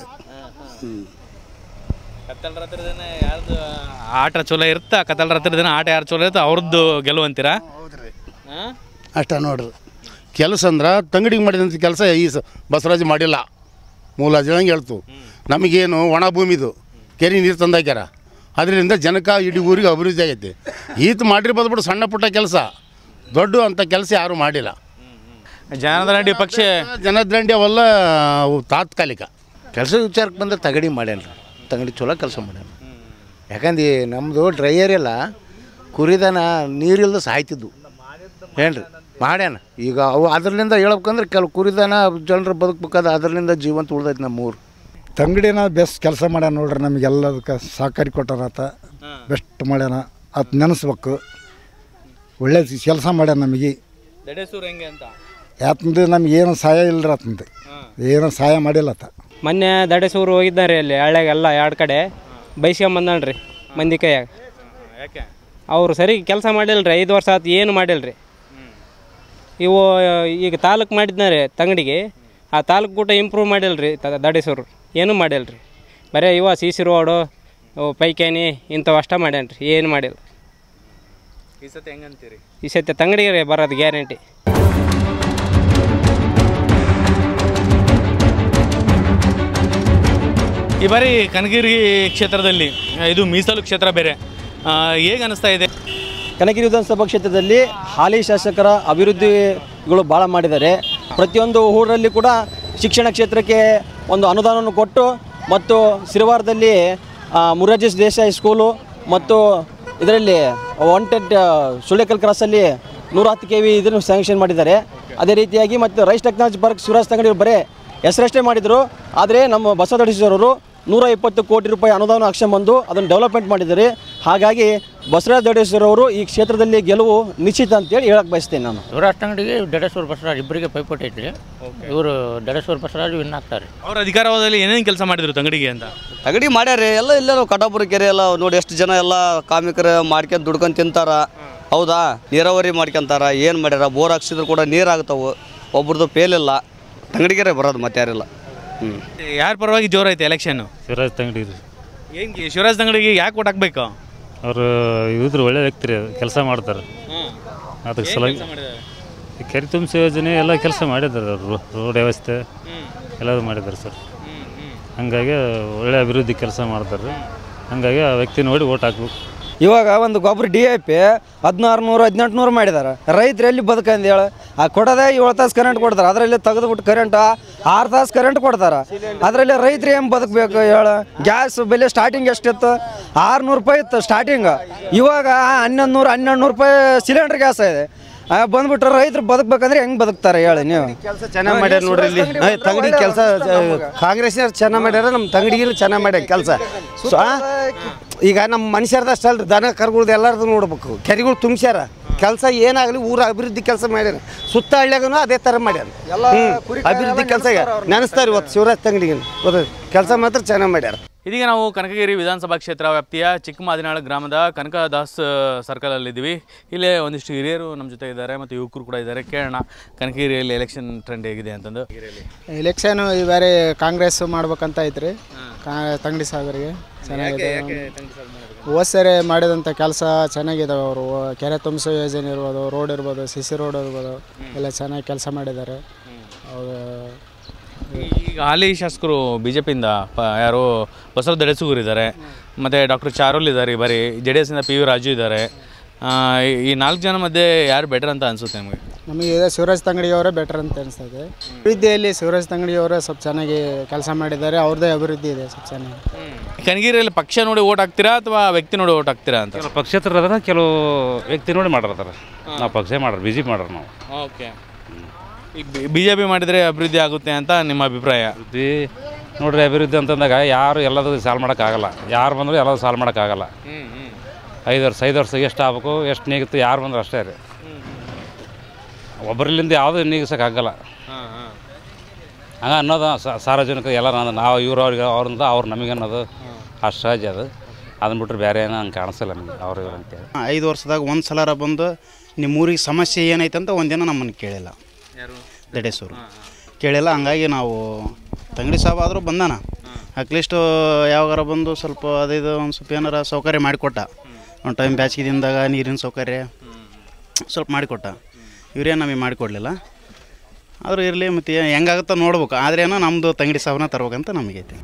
ಕತ್ತಲ ರಾತ್ರಿ ದಿನ ಯಾರ್ದು ಆಟ ಚಲೋ ಇರುತ್ತೆ ಕತ್ತಲ ರಾತ್ರಿ ದಿನ ಆಟ ಯಾರು ಚಲೋ ಇರುತ್ತೆ ಅವ್ರದ್ದು ಗೆಲುವು ಅಂತೀರಾ ಅಷ್ಟ ನೋಡ್ರಿ ಕೆಲಸ ಅಂದ್ರೆ ತಂಗಡಿಗೆ ಮಾಡಿದಂಥ ಕೆಲಸ ಈ ಸ ಬಸವರಾಜ್ ಮಾಡಿಲ್ಲ ಮೂಲ ಜಳಂಗೆ ಹೇಳ್ತು ನಮಗೇನು ಒಣ ಭೂಮಿದು ಕೆರೆ ನೀರು ತಂದಾಕ್ಯಾರ ಅದರಿಂದ ಜನಕ್ಕೆ ಇಡೀ ಊರಿಗೆ ಅಭಿವೃದ್ಧಿ ಆಗೈತಿ ಈತ ಮಾಡಿರ್ಬೋದು ಬಿಡು ಸಣ್ಣ ಪುಟ್ಟ ಕೆಲಸ ದೊಡ್ಡ ಅಂಥ ಕೆಲಸ ಯಾರೂ ಮಾಡಿಲ್ಲ ಜನದರಂಡಿ ಪಕ್ಷ ಜನದ್ರಂಡಿ ಅವೆಲ್ಲ ಅವು ತಾತ್ಕಾಲಿಕ ಕೆಲಸದ ವಿಚಾರಕ್ಕೆ ಬಂದ್ರೆ ತಗಡಿ ಮಾಡ್ಯಾನ ತಗಡಿ ಚಲೋ ಕೆಲಸ ಮಾಡ್ಯಾನ ಯಾಕಂದ್ರೆ ನಮ್ಮದು ಡ್ರೈಯರ್ ಎಲ್ಲ ಕುರಿದನ ನೀರಿಲ್ದ ಸಾಯ್ತಿದ್ವು ಏನ್ರಿ ಮಾಡ್ಯಾನ ಈಗ ಅವು ಅದರಿಂದ ಹೇಳ್ಬೇಕಂದ್ರೆ ಕೆಲವು ಕುರಿದನ ಜನರು ಬದುಕ್ಬೇಕಾದ್ರೆ ಅದರಿಂದ ಜೀವಂತ ಉಳ್ದೈತೆ ನಮ್ಮ ಊರು ತಂಗಡಿನ ಬೆಸ್ಟ್ ಕೆಲಸ ಮಾಡ್ಯಾನ ನೋಡ್ರಿ ನಮಗೆಲ್ಲದಕ್ಕೆ ಸಹಕಾರಿ ಕೊಟ್ಟಾನ ಆತ ಬೆಸ್ಟ್ ಮಾಡ್ಯಾನ ಆತ ನೆನೆಸ್ಬೇಕು ಒಳ್ಳೆ ಕೆಲಸ ಮಾಡ್ಯಾನ ನಮಗೆ ದಡೇಸೂರ್ ಹೆಂಗೆ ಅಂತ ಯಾತಂದು ನಮ್ಗೆ ಏನು ಸಹಾಯ ಇಲ್ಲರಿ ಆತಂದು ಏನು ಸಹಾಯ ಮಾಡಿಲ್ಲ ಆತ ಮೊನ್ನೆ ದಡೇಸೂರು ಹೋಗಿದ್ದಾರೆ ಅಲ್ಲಿ ಹಳ್ಳ್ಯಾಗೆಲ್ಲ ಎರಡು ಕಡೆ ಬೈಸ್ಕೊಂಬಂದನ್ರಿ ಮಂದಿ ಕೈಯಾಗ ಯಾಕೆ ಅವ್ರು ಸರಿ ಕೆಲಸ ಮಾಡಿಲ್ರಿ ಐದು ವರ್ಷ ಆತು ಏನು ಮಾಡಿಲ್ರಿ ಇವು ಈಗ ತಾಲೂಕು ಮಾಡಿದ್ನಾರೆ ತಂಗಡಿಗೆ ಆ ತಾಲೂಕು ಕೂಟ ಇಂಪ್ರೂವ್ ಮಾಡಿಲ್ರಿ ತ ದಡೇಸೂರು ಏನೂ ಮಾಡಿಲ್ರಿ ಬರೀ ಇವ ಸಿ ಸಿ ರೋಡು ಅವು ಪೈಖಾನಿ ಇಂಥವು ಅಷ್ಟ ಮಾಡ್ಯಾನ್ರಿ ಏನು ಮಾಡಿಲ್ಲ ಈ ಸತಿ ಹೆಂಗಂತೀರಿ ಈ ಸತ್ಯ ತಂಗಡಿಗೆ ಬರೋದು ಗ್ಯಾರಂಟಿ ಈ ಬಾರಿ ಕನಗಿರಿ ಕ್ಷೇತ್ರದಲ್ಲಿ ಇದು ಮೀಸಲು ಕ್ಷೇತ್ರ ಬೇರೆ ಆ, ಹೇಗೆ ಅನಿಸ್ತಾ ಇದೆ ಕನಗಿರಿ ವಿಧಾನಸಭಾ ಕ್ಷೇತ್ರದಲ್ಲಿ ಹಾಲಿ ಶಾಸಕರ ಅಭಿವೃದ್ಧಿಗಳು ಭಾಳ ಮಾಡಿದ್ದಾರೆ ಪ್ರತಿಯೊಂದು ಊರಲ್ಲಿ ಕೂಡ ಶಿಕ್ಷಣ ಕ್ಷೇತ್ರಕ್ಕೆ ಒಂದು ಅನುದಾನವನ್ನು ಕೊಟ್ಟು ಮತ್ತು ಸಿರವಾರದಲ್ಲಿ ಆ, ಮುರಾರ್ಜಿ ದೇಸಾಯಿ ಸ್ಕೂಲು ಮತ್ತು ಇದರಲ್ಲಿ ವಾಂಟೆಡ್ ಸುಳ್ಳೆಕಲ್ ಕ್ರಾಸಲ್ಲಿ ನೂರ ಹತ್ತು ಕೆ ವಿ ಇದನ್ನು ಸ್ಯಾಂಕ್ಷನ್ ಮಾಡಿದ್ದಾರೆ ಅದೇ ರೀತಿಯಾಗಿ ಮತ್ತು ರೈಸ್ ಟೆಕ್ನಾಲಜಿ ಪಾರ್ಕ್ ಶಿವರಾಜ್ ತಂಗಡಿ ಬರೇ ಹೆಸರಷ್ಟೇ ಮಾಡಿದರು ಆದರೆ ನಮ್ಮ ಬಸವದಡಿಸೋರವರು ನೂರ ಇಪ್ಪತ್ತು ಕೋಟಿ ರೂಪಾಯಿ ಅನುದಾನ ಹಾಕ್ಸ್ಕೊಂಬಂದು ಅದನ್ನು ಡೆವಲಪ್ಮೆಂಟ್ ಮಾಡಿದ್ದಾರೆ ಹಾಗಾಗಿ ಬಸವರಾಜ ದೊಡ್ಡೇಶ್ವರ ಅವರು ಈ ಕ್ಷೇತ್ರದಲ್ಲಿ ಗೆಲುವು ನಿಶ್ಚಿತ ಅಂತೇಳಿ ಹೇಳಕ್ಕೆ ಬಯಸ್ತೇನೆ ನಾನು ಶಿವರಾಜ್ ತಂಗಡಿಗೆ ಡಡೇಶ್ವರ ಬಸವರಾಜ್ ಇಬ್ಬರಿಗೆ ಪೈಪೋಟಿ ಐತ್ರಿ ಇವರು ಡಡೇಶ್ವರ ಬಸವರಾಜ್ ವಿನ್ ಆಗ್ತಾರೆ ಅವ್ರ ಅಧಿಕಾರವಾದಲ್ಲಿ ಏನೇನು ಕೆಲಸ ಮಾಡಿದ್ರು ತಂಗಡಿಗೆ ಅಂತ ತಗಡಿ ಮಾಡ್ಯಾರಿ ಎಲ್ಲ ಇಲ್ಲೇ ಕಟಾಪುರ ಕೆರೆ ಎಲ್ಲ ನೋಡಿ ಎಷ್ಟು ಜನ ಎಲ್ಲ ಕಾಮಿಕರು ಮಾಡ್ಕೊಂಡು ದುಡ್ಕೊಂಡು ತಿಂತಾರ ಹೌದಾ ನೀರಾವರಿ ಮಾಡ್ಕೊಂತಾರ ಏನು ಮಾಡ್ಯಾರ ಬೋರ್ ಹಾಕ್ಸಿದ್ರು ಕೂಡ ನೀರು ಆಗ್ತಾವು ಒಬ್ರದ್ದು ಫೇಲ್ ಇಲ್ಲ ತಂಗಡಿಗೆರೆ ಬರೋದು ಮತ್ತೆ ಯಾರಿಲ್ಲ ಹ್ಞೂ ಯಾರ ಪರವಾಗಿ ಜೋರೈತೆ ಎಲೆಕ್ಷನ್ ಶಿವರಾಜ್ ತಂಗಡಿ ರೀ ಹೆಂಗೆ ಶಿವರಾಜ್ ತಂಗಡಿಗೆ ಯಾಕೆ ಓಟ್ ಹಾಕ್ಬೇಕು ಅವರು ಇದ್ರ ಒಳ್ಳೆ ವ್ಯಕ್ತಿ ರೀ ಕೆಲಸ ಮಾಡ್ತಾರೆ ಅದಕ್ಕೆ ಏನ್ ಸಲುವಾಗಿ ಕೆಲ್ಸ ಮಾಡಿದ್ದಾರೆ? ಈ ಕೆರೆ ತುಂಬಿಸಿ ಯೋಜನೆ ಎಲ್ಲ ಕೆಲಸ ಮಾಡಿದ್ದಾರೆ ಅವರು ರೋಡ್ ವ್ಯವಸ್ಥೆ ಎಲ್ಲರೂ ಮಾಡಿದ್ದಾರೆ ಸರ್ ಹಂಗಾಗಿ ಒಳ್ಳೆ ಅಭಿವೃದ್ಧಿ ಕೆಲಸ ಮಾಡ್ತಾರೆ ಹಂಗಾಗಿ ಆ ವ್ಯಕ್ತಿ ನೋಡಿ ಓಟ್ ಹಾಕ್ಬೇಕು ಇವಾಗ ಒಂದು ಗೊಬ್ಬರ ಡಿ ಐ ಪಿ ಹದಿನಾರು ನೂರು ಹದಿನೆಂಟು ನೂರು ಮಾಡಿದ್ದಾರೆ ರೈತರು ಎಲ್ಲಿ ಬದುಕಂದು ಹೇಳು ಆ ಕೊಡೋದೇ ಏಳು ತಾಸು ಕರೆಂಟ್ ಕೊಡ್ತಾರೆ ಅದರಲ್ಲಿ ತೆಗೆದುಬಿಟ್ಟು ಕರೆಂಟ್ ಆರು ತಾಸು ಕರೆಂಟ್ ಕೊಡ್ತಾರೆ ಅದರಲ್ಲಿ ರೈತರು ಏನು ಬದುಕಬೇಕು ಹೇಳು ಗ್ಯಾಸ್ ಬೆಲೆ ಸ್ಟಾರ್ಟಿಂಗ್ ಎಷ್ಟಿತ್ತು ಆರುನೂರು ರೂಪಾಯಿ ಇತ್ತು ಸ್ಟಾರ್ಟಿಂಗ್ ಇವಾಗ ಹನ್ನೊಂದು ನೂರು ಹನ್ನೆರಡು ನೂರು ರೂಪಾಯಿ ಸಿಲಿಂಡರ್ ಗ್ಯಾಸ್ ಇದೆ ಆ, ಬಂದ್ಬಿಟ್ರೆ ರೈತರು ಬದುಕಬೇಕಂದ್ರೆ ಹೆಂಗೆ ಬದುಕ್ತಾರೆ ಹೇಳಿ ನೀವು ಕೆಲಸ ಚೆನ್ನಾಗಿ ಮಾಡ್ಯಾರ ನೋಡ್ರಿ ಇಲ್ಲಿ ಹಾ, ತಂಗಡಿ ಕೆಲಸ ಕಾಂಗ್ರೆಸ್ನವ್ರು ಚೆನ್ನಾಗಿ ಮಾಡ್ಯಾರ ನಮ್ಮ ತಂಗಡಿಗಿರು ಚೆನ್ನಾಗಿ ಮಾಡ್ಯಾರ ಕೆಲಸ ಈಗ ನಮ್ಮ ಮನುಷ್ಯರದಷ್ಟು ಅಲ್ರಿ ದನ ಕರುಗಳ್ದು ಎಲ್ಲರದು ನೋಡ್ಬೇಕು ಕೆರೆಗಳು ತುಂಬ್ಸ್ಯಾರ ಕೆಲಸ ಏನಾಗಲಿ ಊರ ಅಭಿವೃದ್ಧಿ ಕೆಲಸ ಮಾಡ್ಯಾರ ಸುತ್ತ ಹಳ್ಳಿಯಾಗನು ಅದೇ ಥರ ಮಾಡ್ಯಾರ ಹ್ಞೂ ಅಭಿವೃದ್ಧಿ ಕೆಲಸ ನೆನೆಸ್ತಾರೆ ಇವತ್ತು ಶಿವರಾಜ್ ತಂಗಡಿಗೆ ಕೆಲಸ ಮಾತ್ರ ಚೆನ್ನಾಗಿ ಮಾಡ್ಯಾರ ಇದೀಗ ನಾವು ಕನಕಗಿರಿ ವಿಧಾನಸಭಾ ಕ್ಷೇತ್ರ ವ್ಯಾಪ್ತಿಯ ಚಿಕ್ಕಮಾದಿನಾಳ ಗ್ರಾಮದ ಕನಕದಾಸ್ ಸರ್ಕಲಲ್ಲಿದ್ದೀವಿ ಇಲ್ಲೇ ಒಂದಿಷ್ಟು ಹಿರಿಯರು ನಮ್ಮ ಜೊತೆ ಇದ್ದಾರೆ ಮತ್ತು ಯುವಕರು ಕೂಡ ಇದ್ದಾರೆ ಕೇಳೋಣ ಕನಕಗಿರಿಯಲ್ಲಿ ಎಲೆಕ್ಷನ್ ಟ್ರೆಂಡ್ ಹೇಗಿದೆ ಅಂತಂದು ಎಲೆಕ್ಷನ್ ಈ ಬಾರಿ ಕಾಂಗ್ರೆಸ್ ಮಾಡ್ಬೇಕಂತ ಐತ್ರಿ ಕಾ ತಂಗಡಿ ಸಾಗರಿಗೆ ಚೆನ್ನಾಗಿದೆ ಹೋದ ಸರಿ ಮಾಡಿದಂಥ ಕೆಲಸ ಚೆನ್ನಾಗಿದಾವೆ ಅವರು ಕೆರೆ ತುಂಬಿಸೋ ಯೋಜನೆ ಇರ್ಬೋದು ರೋಡ್ ಇರ್ಬೋದು ಸಿ ಸಿ ರೋಡ್ ಇರ್ಬೋದು ಎಲ್ಲ ಚೆನ್ನಾಗಿ ಕೆಲಸ ಮಾಡಿದ್ದಾರೆ ಅವರು ಈಗ ಹಾಲಿ ಶಾಸಕರು ಬಿ ಜೆ ಪಿಯಿಂದ ಪ ಯಾರು ಬಸವ ದಡೇಸೂಗರು ಇದ್ದಾರೆ ಮತ್ತು ಡಾಕ್ಟರ್ ಚಾರೋಲ್ ಇದ್ದಾರೆ ಈ ಬಾರಿ ಜೆ ಡಿ ಎಸ್ಸಿಂದ ಪಿ ವಿ ರಾಜು ಇದ್ದಾರೆ ಆ, ಈ- ಈ ನಾಲ್ಕು ಜನ ಮಧ್ಯೆ ಯಾರು ಬೆಟರ್ ಅಂತ ಅನಿಸುತ್ತೆ ನಿಮಗೆ ನಮಗೆ ಇದೆ ಶಿವರಾಜ್ ತಂಗಡಿ ಅವರೇ ಬೆಟರ್ ಅಂತ ಅನಿಸ್ತಾ ಇದೆ ಅಭಿವೃದ್ಧಿಯಲ್ಲಿ ಶಿವರಾಜ್ ತಂಗಡಿ ಅವರೇ ಸ್ವಲ್ಪ ಚೆನ್ನಾಗಿ ಕೆಲಸ ಮಾಡಿದ್ದಾರೆ ಅವ್ರದ್ದೇ ಅಭಿವೃದ್ಧಿ ಇದೆ ಸ್ವಲ್ಪ ಚೆನ್ನಾಗಿ ಕನಗಿರಿಯಲ್ಲಿ ಪಕ್ಷ ನೋಡಿ ಓಟ್ ಹಾಕ್ತೀರಾ ಅಥವಾ ವ್ಯಕ್ತಿ ನೋಡಿ ಓಟ್ ಹಾಕ್ತೀರಾ ಅಂತ ಕೆಲವು ಪಕ್ಷೇತರ ಅದಾರ ಕೆಲವು ವ್ಯಕ್ತಿ ನೋಡಿ ಮಾಡಿರ್ತಾರ ನಾವು ಪಕ್ಷ ಮಾಡ್ರಿ ಬಿ ಜೆ ಪಿ ಮಾಡ್ರಿ ನಾವು ಓಕೆ ಬಿ ಜೆ ಪಿ ಮಾಡಿದರೆ ಅಭಿವೃದ್ಧಿ ಆಗುತ್ತೆ ಅಂತ ನಿಮ್ಮ ಅಭಿಪ್ರಾಯ ಅಭಿವೃದ್ಧಿ ನೋಡ್ರಿ ಅಭಿವೃದ್ಧಿ ಅಂತಂದಾಗ ಯಾರು ಎಲ್ಲದೂ ಸಾಲ್ವ್ ಮಾಡೋಕ್ಕಾಗಲ್ಲ ಯಾರು ಬಂದರೂ ಎಲ್ಲದೂ ಸಾಲ್ವ್ ಮಾಡೋಕ್ಕಾಗಲ್ಲ ಐದು ವರ್ಷ ಐದು ವರ್ಷ ಎಷ್ಟು ಆಗ್ಬೇಕು ಎಷ್ಟು ನೀಗುತ್ತೆ ಯಾರು ಬಂದ್ರೆ ಅಷ್ಟೇ ರೀ ಒಬ್ಬರಿಂದ ಯಾವುದೂ ನೀಗಿಸೋಕ್ಕಾಗಲ್ಲ ಹಂಗ ಅನ್ನೋದು ಸ- ಸಾರ್ವಜನಿಕ ಎಲ್ಲ ನಾವು ಇವ್ರು ಅವ್ರಿಗೆ ಅವ್ರಿಂದ ಅವ್ರು ನಮಗೆ ಅನ್ನೋದು ಅಷ್ಟು ಸಹಜ ಅದು ಅದನ್ನ ಬಿಟ್ರೆ ಬೇರೆ ಏನೋ ಹಂಗೆ ಕಾಣಿಸಲ್ಲ ನಮಗೆ ಅವ್ರು ಇವ್ರು ಅಂತೇಳಿ ಐದು ವರ್ಷದಾಗ ಒಂದು ಸಲರ ಬಂದು ನಿಮ್ಮ ಊರಿಗೆ ಸಮಸ್ಯೆ ಏನೈತೆ ಅಂತ ಒಂದಿನ ನಮ್ಮನ್ನು ಕೇಳಿಲ್ಲ ದಡೇಸೂರು ಕೇಳಿಲ್ಲ ಹಂಗಾಗಿ ನಾವು ತಂಗಡಿ ಸಾಬ್ ಆದರೂ ಬಂದಾನ ಅಟ್ಲೀಸ್ಟು ಯಾವಾಗಾರ ಬಂದು ಸ್ವಲ್ಪ ಅದಿದು ಒಂದು ಸ್ವಲ್ಪ ಏನಾರ ಸೌಕರ್ಯ ಮಾಡಿಕೊಟ್ಟ ಒಂದು ಟೈಮ್ ಬ್ಯಾಸಿಗೆ ದಿನದಾಗ ನೀರಿನ ಸೌಕರ್ಯ ಸ್ವಲ್ಪ ಮಾಡಿಕೊಟ್ಟ ಇವರೇನು ನಮಗೆ ಮಾಡಿಕೊಡ್ಲಿಲ್ಲ ಆದರೂ ಇರಲಿ ಮತ್ತು ಹೆಂಗಾಗುತ್ತೋ ನೋಡ್ಬೇಕು ಆದ್ರೇನೋ ನಮ್ಮದು ತಂಗಡಿ ಸಾಬನ್ನ ತರ್ಬೇಕಂತ ನಮಗೈತಿ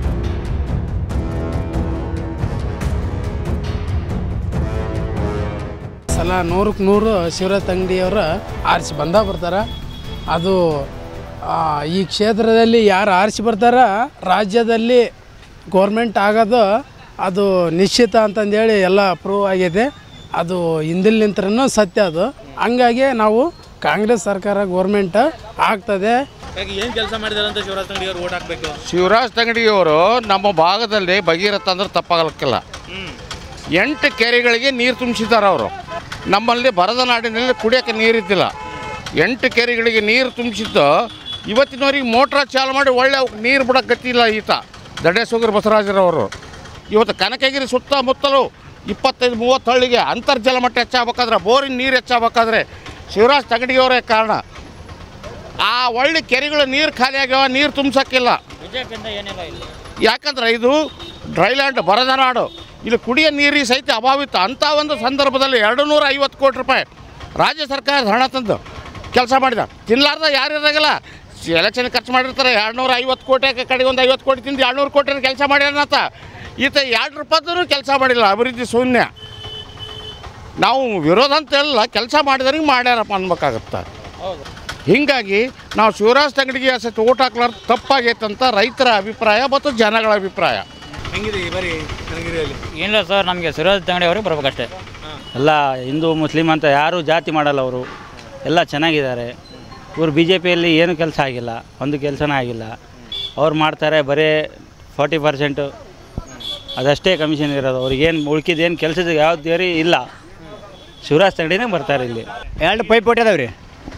ಸಲ ನೂರಕ್ಕೆ ನೂರು ಶಿವರಾಜ್ ತಂಗಡಿಯವರು ಆರಿಸಿ ಬಂದ ಬರ್ತಾರೆ ಅದು ಆ, ಈ ಕ್ಷೇತ್ರದಲ್ಲಿ ಯಾರು ಆರಿಸಿ ಬರ್ತಾರ ರಾಜ್ಯದಲ್ಲಿ ಗೋರ್ಮೆಂಟ್ ಆಗೋದು ಅದು ನಿಶ್ಚಿತ ಅಂತಂದೇಳಿ ಎಲ್ಲ ಪ್ರೂವ್ ಆಗಿದೆ ಅದು ಹಿಂದಿಲ್ ನಿಂತ್ರನೂ ಸತ್ಯ ಅದು ಹಂಗಾಗಿ ನಾವು ಕಾಂಗ್ರೆಸ್ ಸರ್ಕಾರ ಗೋರ್ಮೆಂಟ್ ಆಗ್ತದೆ ಏನು ಕೆಲಸ ಮಾಡಿದಾರೆ ಅಂತ ಶಿವರಾಜ್ ತಂಗಡಿ ಅವ್ರು ಓಟ್ ಹಾಕಬೇಕು ಶಿವರಾಜ್ ತಂಗಡಿಯವರು ನಮ್ಮ ಭಾಗದಲ್ಲಿ ಭಗೀರಥ ಅಂದ್ರೆ ತಪ್ಪಾಗಲಿಕ್ಕಿಲ್ಲ ಎಂಟು ಕೆರೆಗಳಿಗೆ ನೀರು ತುಂಬಿಸಿದ್ದಾರೆ ಅವರು ನಮ್ಮಲ್ಲಿ ಬರದ ನಾಡಿನಲ್ಲಿ ಕುಡಿಯೋಕ್ಕೆ ನೀರಿದ್ದಿಲ್ಲ ಎಂಟು ಕೆರೆಗಳಿಗೆ ನೀರು ತುಂಬಿಸಿದ್ದು ಇವತ್ತಿನವರೆಗೆ ಮೋಟ್ರ ಚಾಲು ಮಾಡಿ ಒಳ್ಳೆ ಅವ್ಕ್ ನೀರು ಬಿಡೋಕೆ ಗತಿಯಿಲ್ಲ ಈತ ದಡ್ಡೇಶ್ವಗರ್ ಬಸವರಾಜರವರು ಇವತ್ತು ಕನಕಗಿರಿ ಸುತ್ತಮುತ್ತಲು ಇಪ್ಪತ್ತೈದು ಮೂವತ್ತು ಹಳ್ಳಿಗೆ ಅಂತರ್ಜಲ ಮಟ್ಟ ಹೆಚ್ಚಾಗಬೇಕಾದ್ರೆ ಬೋರಿನ ನೀರು ಹೆಚ್ಚಾಗಬೇಕಾದ್ರೆ ಶಿವರಾಜ್ ತಂಗಡಿಯವರೇ ಕಾರಣ ಆ ಒಳ್ಳೆ ಕೆರೆಗಳು ನೀರು ಖಾಲಿ ಆಗ್ಯಾವ ನೀರು ತುಂಬಿಸೋಕ್ಕಿಲ್ಲ ಯಾಕಂದ್ರೆ ಇದು ಡ್ರೈಲ್ಯಾಂಡ್ ಬರದ ನಾಡು ಇಲ್ಲಿ ಕುಡಿಯೋ ನೀರಿಗೆ ಸಹಿತ ಅಭಾವಿತ್ತು ಅಂಥ ಒಂದು ಸಂದರ್ಭದಲ್ಲಿ ಎರಡು ನೂರ ಐವತ್ತು ಕೋಟಿ ರೂಪಾಯಿ ರಾಜ್ಯ ಸರ್ಕಾರದ ಹಣ ತಂದು ಕೆಲಸ ಮಾಡಿದ ತಿನ್ಲಾರ್ದ ಯಾರು ಇರೋದಿಲ್ಲ ಎಲೆಕ್ಷನ್ ಖರ್ಚು ಮಾಡಿರ್ತಾರೆ ಎರಡು ನೂರ ಐವತ್ತು ಕೋಟಿ ಕಡೆಗೆ ಒಂದು ಐವತ್ತು ಕೋಟಿ ತಿಂದು ಎರಡು ನೂರು ಕೋಟಿ ಕೆಲಸ ಮಾಡ್ಯಾನಂತ ಈತ ಎರಡು ರೂಪಾಯಿದೂ ಕೆಲಸ ಮಾಡಿಲ್ಲ ಅಭಿವೃದ್ಧಿ ಶೂನ್ಯ ನಾವು ವಿರೋಧ ಅಂತ ಹೇಳಲ್ಲ ಕೆಲಸ ಮಾಡಿದವ್ರಿಗೆ ಮಾಡ್ಯಾರಪ್ಪ ಅನ್ಬೇಕಾಗತ್ತೆ ಹೀಗಾಗಿ ನಾವು ಶಿವರಾಜ್ ತಂಗಡಿಗೆ ಸತಿ ಓಟ್ ಹಾಕ್ಲಾರ್ದು ತಪ್ಪಾಗೈತಂತ ರೈತರ ಅಭಿಪ್ರಾಯ ಮತ್ತು ಜನಗಳ ಅಭಿಪ್ರಾಯ ಹೆಂಗಿದೆ ಈ ಬಾರಿ ಕನಗಿರಿಯಲ್ಲಿ ಏನಿಲ್ಲ ಸರ್ ನಮಗೆ ಸುರೇಶ್ ತಂಗಡಿ ಅವ್ರಿಗೆ ಬರ್ಬೇಕಷ್ಟೇ ಎಲ್ಲ ಹಿಂದೂ ಮುಸ್ಲಿಂ ಅಂತ ಯಾರೂ ಜಾತಿ ಮಾಡಲ್ಲ ಅವರು ಎಲ್ಲ ಚೆನ್ನಾಗಿದ್ದಾರೆ ಇವರು ಬಿ ಜೆ ಪಿಯಲ್ಲಿ ಏನು ಕೆಲಸ ಆಗಿಲ್ಲ ಒಂದು ಕೆಲಸನೇ ಆಗಿಲ್ಲ ಅವ್ರು ಮಾಡ್ತಾರೆ ಬರೀ ಫಾರ್ಟಿ ಪರ್ಸೆಂಟು ಅದಷ್ಟೇ ಕಮಿಷನ್ ಇರೋದು ಅವ್ರಿಗೇನು ಉಳ್ಕಿದ್ದು ಏನು ಕೆಲಸದ ಯಾವ್ದು ಬೇರೆ ಇಲ್ಲ ಶಿವರಾಜ್ ತಂಗಡಿನೇ ಬರ್ತಾರೆ ಇಲ್ಲಿ ಎರಡು ಪೈಪೋಟಿ ಅದಾವೆ ರೀ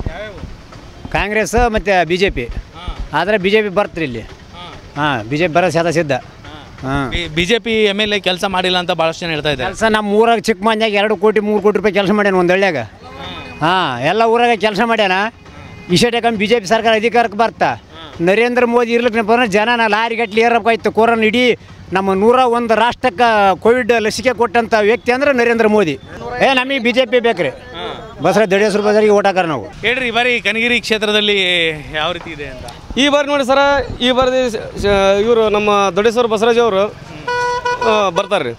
ಕಾಂಗ್ರೆಸ್ ಮತ್ತು ಬಿ ಜೆ ಪಿ ಆದರೆ ಬಿ ಜೆ ಪಿ ಬರ್ತ್ರಿ ಇಲ್ಲಿ ಹಾಂ ಬಿ ಜೆ ಪಿ ಬರೋ ಸದಾ ಸಿದ್ಧ ಹಾಂ ಬಿಜೆಪಿ ಎಮ್ ಎಲ್ ಎ ಕೆಲಸ ಮಾಡಿಲ್ಲ ಅಂತ ಭಾಳಷ್ಟು ಜನ ಹೇಳ್ತಾ ಇದ್ದಾರೆ ಕೆಲಸ ನಮ್ಮ ಊರಾಗ ಚಿಕ್ಕ ಮಂದ್ಯಾಗ ಎರಡು ಕೋಟಿ ಮೂರು ಕೋಟಿ ರೂಪಾಯಿ ಕೆಲಸ ಮಾಡ್ಯಾನ ಒಂದು ಹಳ್ಳ್ಯಾಗ ಹಾಂ ಎಲ್ಲ ಊರಾಗ ಕೆಲಸ ಮಾಡ್ಯಾನ ಇಷ್ಟೇ ಕಮ್ಮಿ ಬಿ ಜೆ ಪಿ ಸರ್ಕಾರ ಅಧಿಕಾರಕ್ಕೆ ಬರ್ತಾ ನರೇಂದ್ರ ಮೋದಿ ಇರ್ಲಿಕ್ಕೆ ಬಂದ್ರೆ ಜನ ಲಾರಿ ಗಟ್ಲಿ ಏರಬೇಕಾಯ್ತು ಕೊರೋನಾ ಇಡೀ ನಮ್ಮ ನೂರ ಒಂದು ರಾಷ್ಟ್ರಕ್ಕೆ ಕೋವಿಡ್ ಲಸಿಕೆ ಕೊಟ್ಟಂಥ ವ್ಯಕ್ತಿ ಅಂದ್ರೆ ನರೇಂದ್ರ ಮೋದಿ ಏ ನಮಗೆ ಬಿ ಜೆ ಪಿ ಬೇಕ್ರಿ ಬಸರ ದಡೇಶ್ವರ ಬಜಾರಿಗೆ ಓಟ್ ಹಾಕಾರ ನಾವು ಹೇಳ್ರಿ ಈ ಬಾರಿ ಕನಗಿರಿ ಕ್ಷೇತ್ರದಲ್ಲಿ ಯಾವ ರೀತಿ ಇದೆ ಅಂತ ಈ ಬಾರಿ ನೋಡಿ ಸರ ಈ ಬಾರಿ ಇವರು ನಮ್ಮ ದೊಡ್ಡೇಶ್ವರ ಬಸವರಾಜ್ ಅವರು ಬರ್ತಾರೆ ರೀ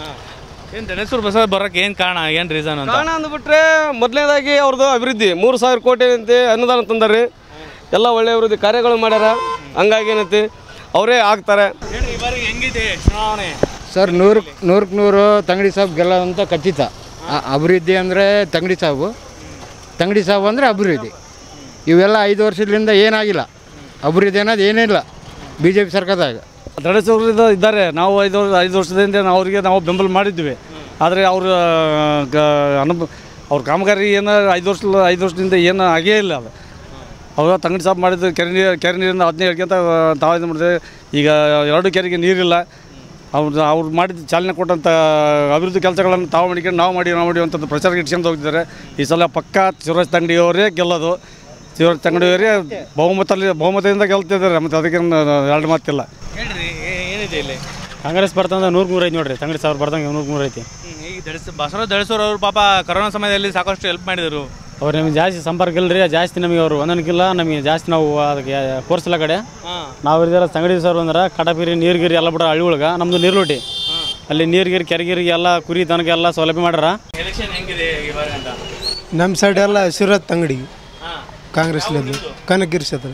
ಏನು ಧನೇಶ್ವರ ಬಸವ ಬರೋಕ್ಕೆ ಏನು ಕಾರಣ ಏನು ರೀಸನ್ ಅಂತ ಕಾರಣ ಅಂದ್ಬಿಟ್ರೆ ಮೊದಲನೇದಾಗಿ ಅವ್ರದ್ದು ಅಭಿವೃದ್ಧಿ ಮೂರು ಸಾವಿರ ಕೋಟಿ ಅಂತೆ ಅನುದಾನ ತಂದಾರೆ ಎಲ್ಲ ಒಳ್ಳೆ ಅಭಿವೃದ್ಧಿ ಕಾರ್ಯಗಳು ಮಾಡ್ಯಾರ ಹಂಗಾಗಿ ಏನೈತಿ ಅವರೇ ಆಗ್ತಾರೆ ಈ ಬಾರಿ ಹೆಂಗಿದೆ ಚುನಾವಣೆ ಸರ್ ನೂರಕ್ಕೆ ನೂರಕ್ಕೆ ನೂರು ತಂಗಡಿ ಸಾಬ್ ಗೆಲ್ಲೋದಂತ ಖಚಿತ ಆ- ಅಭಿವೃದ್ಧಿ ಅಂದರೆ ತಂಗಡಿ ಸಾಬು ತಂಗಡಿ ಸಾಬು ಅಂದರೆ ಅಭಿವೃದ್ಧಿ ಇವೆಲ್ಲ ಐದು ವರ್ಷದಿಂದ ಏನಾಗಿಲ್ಲ ಅಭಿವೃದ್ಧಿ ಅನ್ನೋದು ಏನಿಲ್ಲ ಬಿ ಜೆ ಪಿ ಸರ್ಕಾರದಾಗ ದಡೇಶ್ವರ ಇದ್ದಾರೆ ನಾವು ಐದು ವರ್ಷ ಐದು ವರ್ಷದಿಂದ ನಾವು ಅವರಿಗೆ ನಾವು ಬೆಂಬಲ ಮಾಡಿದ್ವಿ ಆದರೆ ಅವ್ರ ಅನುಭ ಅವ್ರ ಕಾಮಗಾರಿ ಏನು ಐದು ವರ್ಷ ಐದು ವರ್ಷದಿಂದ ಏನು ಆಗೇ ಇಲ್ಲ ಅದು ಅವಾಗ ತಂಗಡಿ ಸಾಫ್ ಮಾಡಿದ್ದು ಕೆರೆ ನೀರು ಕೆರೆ ನೀರಿಂದ ಅದನ್ನೇ ಹೇಳ್ಕೊಂತ ತಾವು ಇದು ಮಾಡಿದ್ರೆ ಈಗ ಎರಡು ಕೆರೆಗೆ ನೀರಿಲ್ಲ ಅವ್ರು ಅವ್ರು ಮಾಡಿದ ಚಾಲನೆ ಕೊಟ್ಟಂಥ ಅಭಿವೃದ್ಧಿ ಕೆಲಸಗಳನ್ನು ತಾವು ಮಾಡಿಕೊಂಡು ನಾವು ಮಾಡಿ ನಾವು ಮಾಡಿ ಅಂತ ಪ್ರಚಾರ ಇಟ್ಕೊಂಡು ಹೋಗ್ತಿದ್ದಾರೆ ಈ ಸಲ ಪಕ್ಕ ಶಿವರಾಜ್ ತಂಗಡಿಯವರೇ ಗೆಲ್ಲೋದು ಶಿವರಾಜ್ ತಂಗಡಿಯವರೇ ಬಹುಮತಲ್ಲಿ ಬಹುಮತದಿಂದ ಗೆಲ್ತಿದ್ದಾರೆ ಮತ್ತು ಅದಕ್ಕೆ ಎರಡು ಮಾತಿಲ್ಲ ಹೇಳ್ರಿ ಏ- ಏನಿದೆ ಇಲ್ಲಿ ಕಾಂಗ್ರೆಸ್ ಬರ್ತಂದ್ರೆ ನೂರು ಮೂರು ಐತಿ ನೋಡ್ರಿ ತಂಗಡಿ ಸಾವಿರ ಬರ್ದಂಗೆ ನೂರು ಮೂರು ಐತಿ ಈಗ ದಳಿಸ ಬಸವರಾಜ್ ದಳಿಸೋರ್ ಅವರು ಪಾಪ ಕರೋನಾ ಸಮಯದಲ್ಲಿ ಸಾಕಷ್ಟು ಹೆಲ್ಪ್ ಮಾಡಿದರು ಅವ್ರು ನಮಗೆ ಜಾಸ್ತಿ ಸಂಪರ್ಕ ಇಲ್ಲರಿ ಜಾಸ್ತಿ ನಮಗೆ ಅವರು ಹೊಂದಾಣಿಕಿಲ್ಲ ನಮಗೆ ಜಾಸ್ತಿ ನಾವು ಅದಕ್ಕೆ ಕೋರ್ಸಿಲ್ಲ ಕಡೆ ನಾವು ಇರ್ದಾರ ತಂಗಡಿ ಸರ್ ಅಂದ್ರೆ ಕಟಪಿರಿ ನೀರ್ಗಿರಿ ಎಲ್ಲ ಬಿಡ ಹಳ್ಳಿ ಒಳಗೆ ನಮ್ಮದು ನೀರ್ಲೋಟಿ ಅಲ್ಲಿ ನೀರ್ಗಿರಿ ಕೆರೆಗಿರಿ ಎಲ್ಲ ಕುರಿ ತನಕ ಎಲ್ಲ ಸೌಲಭ್ಯ ಮಾಡ್ಯಾರ ಎಲೆಕ್ಷನ್ ಹೆಂಗಿದೆ ಈ ಬಾರಿ ಅಂತ ನಮ್ಮ ಸೈಡ್ ಎಲ್ಲ ಶಿವರಾಜ್ ತಂಗಡಿ ಕಾಂಗ್ರೆಸ್ನಲ್ಲಿ ಕನಕಗಿರಿ ಕ್ಷೇತ್ರ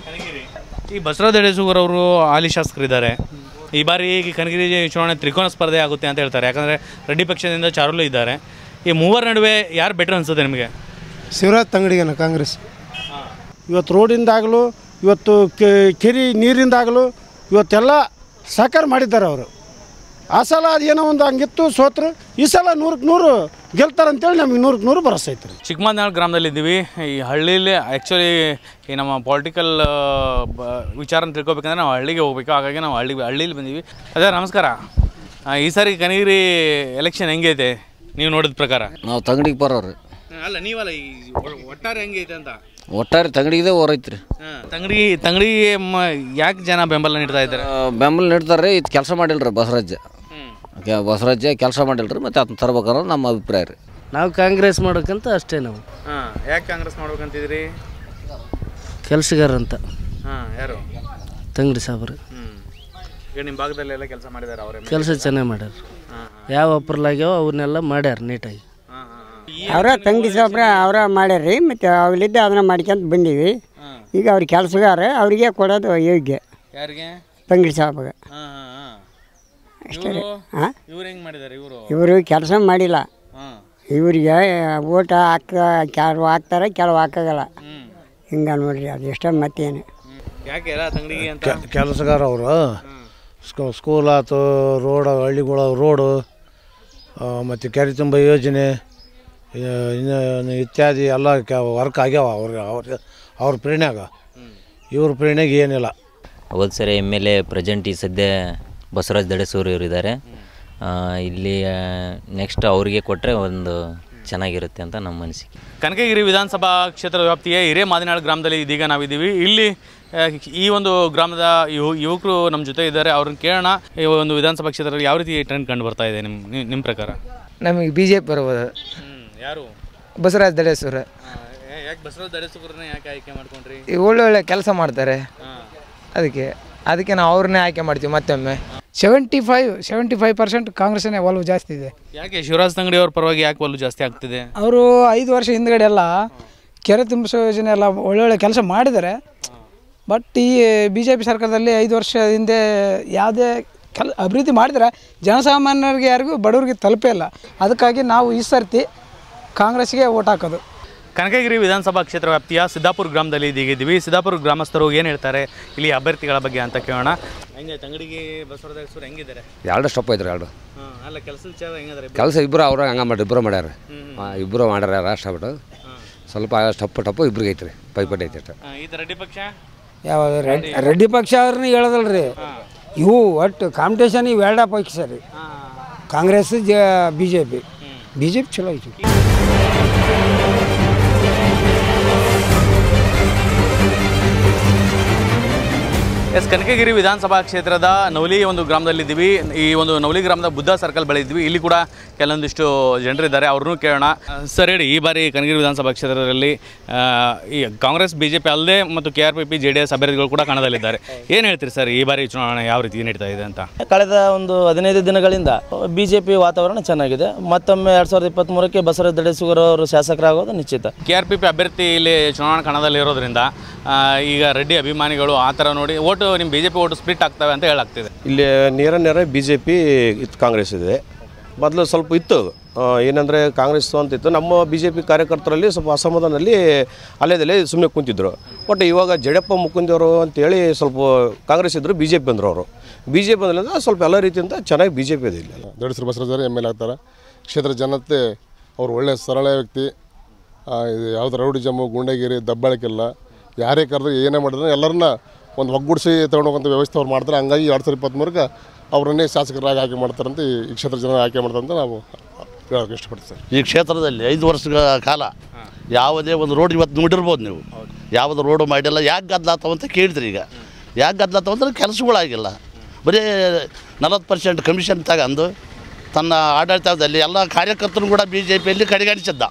ಈ ಬಸವರಾಜ್ ದಡೇಸೂಗರ್ ಅವರು ಹಾಲಿ ಶಾಸಕರಿದ್ದಾರೆ ಈ ಬಾರಿ ಈ ಕನಗಿರಿ ಚುನಾವಣೆ ತ್ರಿಕೋನ ಸ್ಪರ್ಧೆ ಆಗುತ್ತೆ ಅಂತ ಹೇಳ್ತಾರೆ ಯಾಕಂದರೆ ರೆಡ್ಡಿ ಪಕ್ಷದಿಂದ ಚಾರುಲು ಇದ್ದಾರೆ ಈ ಮೂವರ ನಡುವೆ ಯಾರು ಬೆಟರ್ ಅನ್ಸುತ್ತೆ ನಿಮಗೆ ಶಿವರಾಜ್ ತಂಗಡಿಗನ ಕಾಂಗ್ರೆಸ್ ಇವತ್ತು ರೋಡಿಂದಾಗಲೂ ಇವತ್ತು ಕೆ- ಕೆರೆ ನೀರಿಂದಾಗಲೂ ಇವತ್ತೆಲ್ಲ ಸಹಕಾರ ಮಾಡಿದ್ದಾರೆ ಅವರು ಆ ಸಲ ಅದೇನೋ ಒಂದು ಹಂಗಿತ್ತು ಸೋತ್ರು ಈ ಸಲ ನೂರಕ್ಕೆ ನೂರು ಗೆಲ್ತಾರಂತೇಳಿ ನಮಗೆ ನೂರಕ್ಕೆ ನೂರು ಭರವಸೆ ಐತ್ರಿ ಚಿಕ್ಕಮಂದನಾಳ್ ಗ್ರಾಮದಲ್ಲಿ ಇದ್ದೀವಿ ಈ ಹಳ್ಳಿಲಿ ಆ್ಯಕ್ಚುಲಿ ಈ ನಮ್ಮ ಪೊಲಿಟಿಕಲ್ ವಿಚಾರ ತಿಳ್ಕೊಬೇಕಂದ್ರೆ ನಾವು ಹಳ್ಳಿಗೆ ಹೋಗ್ಬೇಕು ಹಾಗಾಗಿ ನಾವು ಹಳ್ಳಿಗೆ ಹಳ್ಳಿಲಿ ಬಂದೀವಿ ಅದೇ ನಮಸ್ಕಾರ ಆ, ಈ ಸಾರಿ ಕನಗಿರಿ ಎಲೆಕ್ಷನ್ ಹೆಂಗೈತೆ ನೀವು ನೋಡಿದ ಪ್ರಕಾರ ನಾವು ತಂಗಡಿಗೆ ಬರೋರು ಅಲ್ಲ ನೀವಲ್ಲ ಈ ಒ- ಒಟ್ಟಾರೆ ಹೆಂಗೈತೆ ಅಂತ ಒಟ್ಟಾರೆ ತಂಗಡಿಗೆ ಓರೈತ್ರಿ ತಂಗಡಿ ತಂಗಡಿ ಯಾಕೆ ಜನ ಬೆಂಬಲ ನೀಡ್ತಾ ಇದ್ದಾರೆ ಬೆಂಬಲ ನೀಡ್ತಾರೆ ಇದು ಕೆಲಸ ಮಾಡಿಲ್ರಿ ಬಸವರಾಜ ಕೆ- ಬಸವರಾಜ ಕೆಲಸ ಮಾಡಿಲ್ರಿ ಮತ್ತು ಅದನ್ನ ತರ್ಬೇಕನ್ನೋ ನಮ್ಮ ಅಭಿಪ್ರಾಯ ರೀ ನಾವು ಕಾಂಗ್ರೆಸ್ ಮಾಡೋಕ್ಕಂತ ಅಷ್ಟೇ ನಾವು ಹಾಂ ಯಾಕೆ ಕಾಂಗ್ರೆಸ್ ಮಾಡ್ಬೇಕಂತಿದ್ರಿ ಕೆಲಸಗಾರ ಅಂತ ಹಾಂ ಯಾರು ತಂಗಡಿ ಸಾಬ್ರು ಹ್ಞೂ ಈಗ ನಿಮ್ಮ ಭಾಗದಲ್ಲೆಲ್ಲ ಕೆಲಸ ಮಾಡಿದ್ದಾರೆ ಅವರೇ ಕೆಲಸ ಚೆನ್ನಾಗಿ ಮಾಡ್ಯಾರ ಯಾವ ಅಪ್ರಲಾಗ್ಯಾವ ಅವನ್ನೆಲ್ಲ ಮಾಡ್ಯಾರ ನೀಟಾಗಿ ಅವರ ತಂಗಿ ಸಾಬ್ರ ಅವರ ಮಾಡ್ಯಾರ್ರಿ ಮತ್ತು ಅವಲಿದ್ದ ಅದನ್ನ ಮಾಡ್ಕೊಂತ ಬಂದೀವಿ ಈಗ ಅವ್ರ ಕೆಲಸಗಾರ ಅವರಿಗೆ ಕೊಡೋದು ಯೋಗ್ಯ ಯಾರಿಗೆ ತಂಗಿ ಸಾಬ್ಗೆ ಹಾಂ ಹಾಂ ಹಾಂ ಅಷ್ಟೇ ರೀ ಹಾಂ ಇವ್ರು ಹೆಂಗೆ ಮಾಡಿದ್ದಾರೆ ಇವರು ಇವರು ಕೆಲಸ ಮಾಡಿಲ್ಲ ಹಾಂ ಇವರಿಗೆ ಓಟ ಹಾಕ ಕೆಲವು ಹಾಕ್ತಾರೆ ಕೆಲವು ಹಾಕಾಗಲ್ಲ ಹಿಂಗೆ ನೋಡ್ರಿ ಅದು ಎಷ್ಟೋ ಮತ್ತೇನು ಯಾಕೆ ಎಲ್ಲ ತಂಗಡಿಗೆ ಅಂತ ಕೆಲಸಗಾರ ಅವರು ಸ್ಕೂಲ್ ಆಯ್ತು ರೋಡ್ ಹಳ್ಳಿಗಳ ರೋಡು ಮತ್ತು ಕೆರೆ ತುಂಬ ಯೋಜನೆ ಆ, ಇನ್ನು ಇತ್ಯಾದಿ ಎಲ್ಲ ವರ್ಕ್ ಆಗ್ಯಾವ ಅವ್ರ ಅವ್ರ ಅವ್ರ ಪ್ರೇಣ್ಯಾಗ ಇವ್ರ ಪ್ರೇಣ್ಯಾಗ ಏನಿಲ್ಲ ಹೋದ ಸರಿ ಎಮ್ ಎಲ್ ಎ ಪ್ರೆಸೆಂಟ್ ಈ ಸದ್ಯ ಬಸವರಾಜ್ ದಡಸೂರು ಇವರು ಇದ್ದಾರೆ ಇಲ್ಲಿ ನೆಕ್ಸ್ಟ್ ಅವರಿಗೆ ಕೊಟ್ಟರೆ ಒಂದು ಚೆನ್ನಾಗಿರುತ್ತೆ ಅಂತ ನಮ್ಮ ಅನಿಸಿಕೆ ಕನಕಗಿರಿ ವಿಧಾನಸಭಾ ಕ್ಷೇತ್ರ ವ್ಯಾಪ್ತಿಯ ಹಿರೇಮಾದಿನಾಳ್ ಗ್ರಾಮದಲ್ಲಿ ಇದೀಗ ನಾವಿದ್ದೀವಿ ಇಲ್ಲಿ ಆ, ಈ ಒಂದು ಗ್ರಾಮದ ಯುವ ಯುವಕರು ನಮ್ಮ ಜೊತೆ ಇದ್ದಾರೆ ಅವ್ರನ್ನ ಕೇಳೋಣ ಈ ಒಂದು ವಿಧಾನಸಭಾ ಕ್ಷೇತ್ರದಲ್ಲಿ ಯಾವ ರೀತಿ ಟ್ರೆಂಡ್ ಕಂಡು ಬರ್ತಾ ಇದೆ ನಿಮ್ಮ ನಿಮ್ಮ ಪ್ರಕಾರ ನಮಗೆ ಬಿ ಜೆ ಪಿ ಬರ್ಬೋದು ಯಾರು ಬಸವರಾಜ್ ದಡೇಶ್ವರ ಯಾಕೆ ಬಸವರಾಜ್ ದಡೇಸುಗ್ರನ್ನ ಯಾಕೆ ಆಯ್ಕೆ ಮಾಡ್ಕೊಂಡ್ರಿ ಈ ಒಳ್ಳೊಳ್ಳೆ ಕೆಲಸ ಮಾಡ್ತಾರೆ ಅದಕ್ಕೆ ಅದಕ್ಕೆ ನಾವು ಅವ್ರನ್ನೇ ಆಯ್ಕೆ ಮಾಡ್ತೀವಿ ಮತ್ತೊಮ್ಮೆ seventy five seventy five percent ಕಾಂಗ್ರೆಸ್ನೇ ಒಲವು ಜಾಸ್ತಿ ಇದೆ ಯಾಕೆ ಶಿವರಾಜ್ ತಂಗಡಿ ಅವ್ರ ಪರವಾಗಿ ಯಾಕೆ ಒಲ್ಲು ಜಾಸ್ತಿ ಆಗ್ತಿದೆ ಅವರು ಐದು ವರ್ಷ ಹಿಂದ್ಗಡೆ ಎಲ್ಲ ಕೆರೆ ತುಂಬಿಸೋ ಯೋಜನೆ ಎಲ್ಲ ಒಳ್ಳೊಳ್ಳೆ ಕೆಲಸ ಮಾಡಿದ್ದಾರೆ ಬಟ್ ಈ ಬಿ ಜೆ ಪಿ ಸರ್ಕಾರದಲ್ಲಿ ಐದು ವರ್ಷ ಹಿಂದೆ ಯಾವುದೇ ಕೆಲ್ ಅಭಿವೃದ್ಧಿ ಮಾಡಿದರೆ ಜನಸಾಮಾನ್ಯರಿಗೆ ಯಾರಿಗೂ ಬಡವರಿಗೆ ತಲುಪೇ ಇಲ್ಲ ಅದಕ್ಕಾಗಿ ನಾವು ಈ ಸರ್ತಿ ಕಾಂಗ್ರೆಸ್ಗೆ ಓಟ್ ಹಾಕೋದು ಕನಕಗಿರಿ ವಿಧಾನಸಭಾ ಕ್ಷೇತ್ರ ವ್ಯಾಪ್ತಿಯ ಸಿದ್ದಾಪುರ ಗ್ರಾಮದಲ್ಲಿ ಇದೀಗಿದ್ದೀವಿ ಸಿದ್ದಾಪುರ ಗ್ರಾಮಸ್ಥರು ಏನು ಹೇಳ್ತಾರೆ ಇಲ್ಲಿ ಅಭ್ಯರ್ಥಿಗಳ ಬಗ್ಗೆ ಅಂತ ಕೇಳೋಣ ಹೆಂಗೆ ತಂಗಡಿಗೆ ಬಸವರಾಜೇಶ್ವರ ಹೆಂಗಿದ್ದಾರೆ ಎರಡು ಸ್ಟಪ್ ಐತ್ರಿ ಎರಡು ಹಾಂ ಅಲ್ಲ ಕೆಲಸದ ವಿಚಾರ ಹೆಂಗಿದ್ದಾರೆ ಕೆಲಸ ಇಬ್ಬರು ಅವ್ರ ಹಂಗೆ ಮಾಡಿ ಇಬ್ಬರು ಮಾಡ್ಯಾರ ಇಬ್ಬರು ಮಾಡ್ಯಾರ ರಾಷ್ಟ್ರ ಬಿಟ್ಟು ಸ್ವಲ್ಪ ಸ್ಟಪ್ ಟಪ್ಪು ಇಬ್ರಿಗೆ ಐತ್ರಿ ಪೈಪಟ್ಟಿ ಐತಿ ಅಷ್ಟೇ ಇದು ರೆಡ್ಡಿ ಪಕ್ಷ ಯಾವ ರೆಡ್ಡಿ ರೆಡ್ಡಿ ಪಕ್ಷ ಅವ್ರನ್ನ ಹೇಳೋದಲ್ರಿ ಇವು ಒಟ್ಟು ಕಾಂಪಿಟೇಷನ್ ಇವೆರಡ ಪಕ್ಷ ರೀ ಕಾಂಗ್ರೆಸ್ ಜ B J P B J P ಚಲೋ ಐತಿ ಎಸ್ ಕನಕಗಿರಿ ವಿಧಾನಸಭಾ ಕ್ಷೇತ್ರದ ನವಲಿ ಒಂದು ಗ್ರಾಮದಲ್ಲಿದ್ದೀವಿ ಈ ಒಂದು ನವಲಿ ಗ್ರಾಮದ ಬುದ್ಧ ಸರ್ಕಲ್ ಬಳಿ ಇದ್ವಿ ಇಲ್ಲಿ ಕೂಡ ಕೆಲವೊಂದಿಷ್ಟು ಜನರಿದ್ದಾರೆ ಅವ್ರನ್ನೂ ಕೇಳೋಣ ಸರ್ ಹೇಳಿ ಈ ಬಾರಿ ಕನಕಗಿರಿ ವಿಧಾನಸಭಾ ಕ್ಷೇತ್ರದಲ್ಲಿ ಆ, ಈ ಕಾಂಗ್ರೆಸ್ ಬಿ ಜೆ ಪಿ ಅಲ್ಲದೆ ಮತ್ತು K R P P J D S ಅಭ್ಯರ್ಥಿಗಳು ಕೂಡ ಕಣದಲ್ಲಿದ್ದಾರೆ ಏನು ಹೇಳ್ತೀರಿ ಸರ್ ಈ ಬಾರಿ ಚುನಾವಣೆ ಯಾವ ರೀತಿ ನಡೀತಾ ಇದೆ ಅಂತ ಕಳೆದ ಒಂದು ಹದಿನೈದು ದಿನಗಳಿಂದ ಬಿ ಜೆ ಪಿ ವಾತಾವರಣ ಚೆನ್ನಾಗಿದೆ ಮತ್ತೊಮ್ಮೆ ಎರಡು ಸಾವಿರದ ಇಪ್ಪತ್ತ್ಮೂರಕ್ಕೆ ಬಸವರಾಜ ದಡೇಸುಗರ್ ಅವರು ಶಾಸಕರಾಗೋದು ನಿಶ್ಚಿತ ಕೆ ಆರ್ ಪಿ ಪಿ ಅಭ್ಯರ್ಥಿ ಇಲ್ಲಿ ಚುನಾವಣಾ ಕಣದಲ್ಲಿ ಇರೋದ್ರಿಂದ ಆ, ಈಗ ರೆಡ್ಡಿ ಅಭಿಮಾನಿಗಳು ಆ ಥರ ನೋಡಿ ಓಟು ನಿಮ್ಮ B J P vote split ಆಗ್ತವೆ ಅಂತ ಹೇಳಾಗ್ತಿದೆ ಇಲ್ಲಿ ನೇರ ನೇರ ಬಿ ಜೆ ಪಿ ಇತ್ತು ಕಾಂಗ್ರೆಸ್ ಇದೆ ಮೊದಲು ಸ್ವಲ್ಪ ಇತ್ತು ಏನಂದರೆ ಕಾಂಗ್ರೆಸ್ ಅಂತ ಇತ್ತು ನಮ್ಮ ಬಿ ಜೆ ಪಿ ಕಾರ್ಯಕರ್ತರಲ್ಲಿ ಸ್ವಲ್ಪ ಅಸಮಾಧಾನದಲ್ಲಿ ಅಲ್ಲೇದಲ್ಲೇ ಸುಮ್ಮನೆ ಕುಂತಿದ್ರು ಬಟ್ ಇವಾಗ ಜಡಪ್ಪ ಮುಕುಂದಿಯವರು ಅಂತೇಳಿ ಸ್ವಲ್ಪ ಕಾಂಗ್ರೆಸ್ ಇದ್ದರು ಬಿ ಜೆ ಪಿ ಬಂದರು ಅವರು ಬಿ ಜೆ ಪಿ ಬಂದ್ರಿಂದ ಸ್ವಲ್ಪ ಎಲ್ಲ ರೀತಿಯಿಂದ ಚೆನ್ನಾಗಿ ಬಿ ಜೆ ಪಿ ಇದೆ ಇಲ್ಲಿ ದಡಿಸರು ಬಸವರಾಜರು ಎಮ್ ಎಲ್ ಆಗ್ತಾರೆ ಕ್ಷೇತ್ರ ಜನತೆ ಅವ್ರು ಒಳ್ಳೆಯ ಸರಳ ವ್ಯಕ್ತಿ ಆ, ಇದು ಯಾವ್ದು ರೌಡಿ ಜಮ್ಮು ಗುಂಡಗಿರಿ ದಬ್ಬಾಳಿಕೆಲ್ಲ ಯಾರೇ ಕರೆದ್ರೆ ಏನೇ ಮಾಡಿದ್ರೆ ಎಲ್ಲರನ್ನ ಒಂದು ಒಗ್ಗೂಡಿಸಿ ತಗೊಂಡೋಗಂಥ ವ್ಯವಸ್ಥೆ ಅವ್ರು ಮಾಡ್ತಾರೆ ಹಂಗಾಗಿ ಎರಡು ಸಾವಿರದ ಇಪ್ಪತ್ತ್ಮೂರಕ್ಕೆ ಅವರನ್ನೇ ಶಾಸಕರಾಗಿ ಆಯ್ಕೆ ಮಾಡ್ತಾರಂತ ಈ ಈ ಕ್ಷೇತ್ರ ಜನ ಆಯ್ಕೆ ಮಾಡ್ತಾರಂತ ನಾವು ಹೇಳೋಕೆ ಇಷ್ಟಪಡ್ತೀವಿ ಸರ್ ಈ ಕ್ಷೇತ್ರದಲ್ಲಿ ಐದು ವರ್ಷಗಳ ಕಾಲ ಯಾವುದೇ ಒಂದು ರೋಡ್ ಇವತ್ತು ನೋಡಿರ್ಬೋದು ನೀವು ಯಾವುದು ರೋಡು ಮಾಡಿಲ್ಲ ಯಾಕೆ ಗದ್ದಲಾತವ ಅಂತ ಕೇಳಿದ್ರಿ ಈಗ ಯಾಕೆ ಗದ್ದಲಾತವ ಅಂದ್ರೆ ಕೆಲಸಗಳಾಗಿಲ್ಲ ಬರೀ ನಲವತ್ತು ಪರ್ಸೆಂಟ್ ಕಮಿಷನ್ ತಗೊಂಡು ತನ್ನ ಆಡಳಿತದಲ್ಲಿ ಎಲ್ಲ ಕಾರ್ಯಕರ್ತರು ಕೂಡ ಬಿ ಜೆ ಪಿಯಲ್ಲಿ ಕಡೆಗಣಿಸಿದ್ದ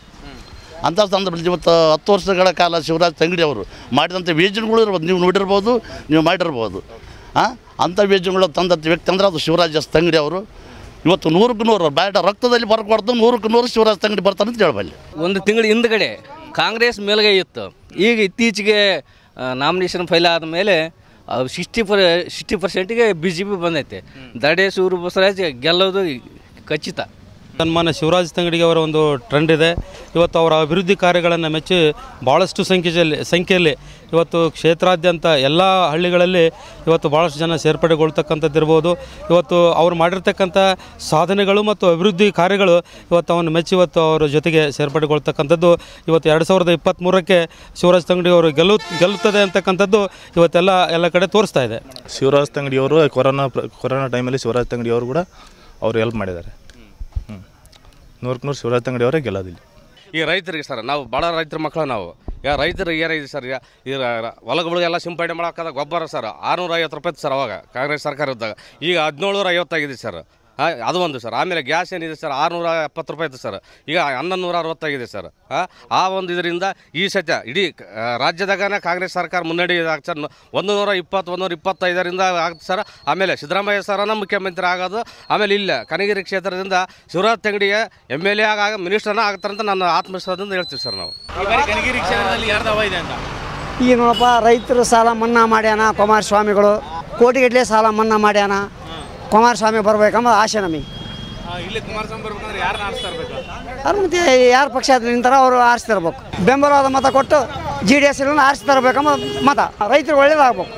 ಅಂಥ ಸಂದರ್ಭದಲ್ಲಿ ಇವತ್ತು ಹತ್ತು ವರ್ಷಗಳ ಕಾಲ ಶಿವರಾಜ್ ತಂಗಡಿ ಅವರು ಮಾಡಿದಂಥ ಯೋಜನೆಗಳು ಇರ್ಬೋದು ನೀವು ನೋಡಿರ್ಬೋದು ನೀವು ಮಾಡಿರ್ಬೋದು ಹಾಂ ಅಂಥ ಯೋಜನೆಗಳು ತಂದಂಥ ವ್ಯಕ್ತಿ ಅಂದ್ರೆ ಅದು ಶಿವರಾಜ್ ಎಸ್ ತಂಗಡಿ ಅವರು ಇವತ್ತು ನೂರಕ್ಕೆ ನೂರು ಬ್ಯಾಡ ರಕ್ತದಲ್ಲಿ ಬರ್ಕೊಡ್ದು ನೂರಕ್ಕೆ ನೂರು ಶಿವರಾಜ್ ತಂಗಡಿ ಬರ್ತಾನೆ ಅಂತ ಹೇಳಬಲ್ಲೆ ಒಂದು ತಿಂಗಳ ಹಿಂದ್ಗಡೆ ಕಾಂಗ್ರೆಸ್ ಮೇಲ್ಗೈ ಇತ್ತು ಈಗ ಇತ್ತೀಚೆಗೆ ನಾಮಿನೇಷನ್ ಫೈಲ್ ಆದ ಮೇಲೆ ಸಿಕ್ಸ್ಟಿ ಪರ್ ಸಿಕ್ಸ್ಟಿ ಪರ್ಸೆಂಟಿಗೆ ಬಿ ಜೆ ಪಿ ಬಂದೈತೆ ದಡೇಸೂರು ಬಸವರಾಜ್ ಗೆಲ್ಲೋದು ಖಚಿತ ಸನ್ಮಾನ್ಯ ಶಿವರಾಜ್ ತಂಗಡಿಗೆ ಅವರ ಒಂದು ಟ್ರೆಂಡ್ ಇದೆ ಇವತ್ತು ಅವರ ಅಭಿವೃದ್ಧಿ ಕಾರ್ಯಗಳನ್ನು ಮೆಚ್ಚಿ ಭಾಳಷ್ಟು ಸಂಖ್ಯೆಯಲ್ಲಿ ಸಂಖ್ಯೆಯಲ್ಲಿ ಇವತ್ತು ಕ್ಷೇತ್ರಾದ್ಯಂತ ಎಲ್ಲ ಹಳ್ಳಿಗಳಲ್ಲಿ ಇವತ್ತು ಭಾಳಷ್ಟು ಜನ ಸೇರ್ಪಡೆಗೊಳ್ತಕ್ಕಂಥದ್ದು ಇರ್ಬೋದು ಇವತ್ತು ಅವ್ರು ಮಾಡಿರ್ತಕ್ಕಂಥ ಸಾಧನೆಗಳು ಮತ್ತು ಅಭಿವೃದ್ಧಿ ಕಾರ್ಯಗಳು ಇವತ್ತು ಅವನು ಮೆಚ್ಚಿ ಇವತ್ತು ಅವರ ಜೊತೆಗೆ ಸೇರ್ಪಡೆಗೊಳ್ತಕ್ಕಂಥದ್ದು ಇವತ್ತು ಎರಡು ಸಾವಿರದ ಇಪ್ಪತ್ತ್ಮೂರಕ್ಕೆ ಶಿವರಾಜ್ ತಂಗಡಿ ಅವರು ಗೆಲ್ಲು ಗೆಲ್ಲುತ್ತದೆ ಅಂತಕ್ಕಂಥದ್ದು ಇವತ್ತೆಲ್ಲ ಎಲ್ಲ ಕಡೆ ತೋರಿಸ್ತಾ ಇದೆ ಶಿವರಾಜ್ ತಂಗಡಿಯವರು ಕೊರೋನಾ ಪ್ರ- ಕೊರೋನಾ ಟೈಮಲ್ಲಿ ಶಿವರಾಜ್ ತಂಗಡಿಯವರು ಕೂಡ ಅವರು ಹೆಲ್ಪ್ ಮಾಡಿದ್ದಾರೆ ಹ್ಞೂ ನೂರಕ್ಕೆ ನೂರು ಶಿವರಾಜ್ ತಂಗಡಿಯವರೇ ಗೆಲ್ಲೋದಿಲ್ಲ ಈ ರೈತರಿಗೆ ಸರ್ ನಾವು ಭಾಳ ರೈತರ ಮಕ್ಕಳು ನಾವು ಈಗ ರೈತರಿಗೆ ಏನಿದೆ ಸರ್ ಈಗ ಈ ರ- ಹೊಲಗಳಿಗೆಲ್ಲ ಸಿಂಪಡಣೆ ಮಾಡೋಕ್ಕಾದ ಗೊಬ್ಬರ ಸರ್ ಆರುನೂರ ಐವತ್ತು ರೂಪಾಯಿ ಇತ್ತು ಸರ್ ಅವಾಗ ಕಾಂಗ್ರೆಸ್ ಸರ್ಕಾರ ಇದ್ದಾಗ ಈಗ ಹದಿನೇಳು ಐವತ್ತಾಗಿದೆ ಸರ್ ಹಾಂ ಅದು ಒಂದು ಸರ್ ಆಮೇಲೆ ಗ್ಯಾಸ್ ಏನಿದೆ ಸರ್ ಆರುನೂರ ಎಪ್ಪತ್ತು ರೂಪಾಯಿ ಇತ್ತು ಸರ್ ಈಗ ಹನ್ನೊಂದು ನೂರ ಅರವತ್ತಾಗಿದೆ ಸರ್ ಹಾಂ ಆ ಒಂದು ಇದರಿಂದ ಈ ಸತ್ಯ ಇಡೀ ಕ- ಆ, ರಾಜ್ಯದಾಗನೇ ಕಾಂಗ್ರೆಸ್ ಸರ್ಕಾರ ಮುನ್ನಡೆ ಆಗ್ತದೆ ಸರ್ ಒಂದು ನೂರ ಇಪ್ಪತ್ತು ಒಂದು ನೂರ ಇಪ್ಪತ್ತೈದರಿಂದ ಆಗ್ತದೆ ಸರ್ ಆಮೇಲೆ ಸಿದ್ದರಾಮಯ್ಯ ಸರನ ಮುಖ್ಯಮಂತ್ರಿ ಆಗೋದು ಆಮೇಲೆ ಇಲ್ಲ ಕನಗಿರಿ ಕ್ಷೇತ್ರದಿಂದ ಶಿವರಾಜ್ ತಂಗಡಿಗೆ ಎಮ್ ಎಲ್ ಎ ಆಗ ಮಿನಿಸ್ಟರ್ನ ಆಗ್ತಾರಂತ ನನ್ನ ಆತ್ಮವಿಶ್ವಾಸದಿಂದ ಹೇಳ್ತೀವಿ ಸರ್ ನಾವು ಈ ಬಾರಿ ಕನಗಿರಿ ಕ್ಷೇತ್ರದಲ್ಲಿ ಯಾರ್ದು ಹವಾ ಇದೆ ಅಂತ ಈಗ ನೋಡಪ್ಪ ರೈತರು ಸಾಲ ಮನ್ನಾ ಮಾಡ್ಯಾನ ಕುಮಾರಸ್ವಾಮಿಗಳು ಕೋಟಿಗಟ್ಟಲೆ ಸಾಲ ಮನ್ನಾ ಮಾಡ್ಯಾನ ಕುಮಾರಸ್ವಾಮಿ ಬರ್ಬೇಕಂಬ ಆಸೆ ನಮಗೆ ಆ, ಇಲ್ಲಿ ಕುಮಾರಸ್ವಾಮಿ ಬರ್ಬೇಕಂದ್ರೆ ಯಾರನ್ನ ಆರಿಸ್ತಾ ಇರ್ಬೇಕು ಅವ್ರು ಮತ್ತೆ ಯಾರು ಪಕ್ಷ ನಿಂತಾರ ಅವರು ಆರಿಸ್ತಿರ್ಬೇಕು ಬೆಂಬಲವಾದ ಮತ ಕೊಟ್ಟು ಜಿ ಡಿ ಎಸ್ ಆರಿಸಿ ತರಬೇಕಂಬ ಮತ ರೈತರು ಒಳ್ಳೇದಾಗಬೇಕು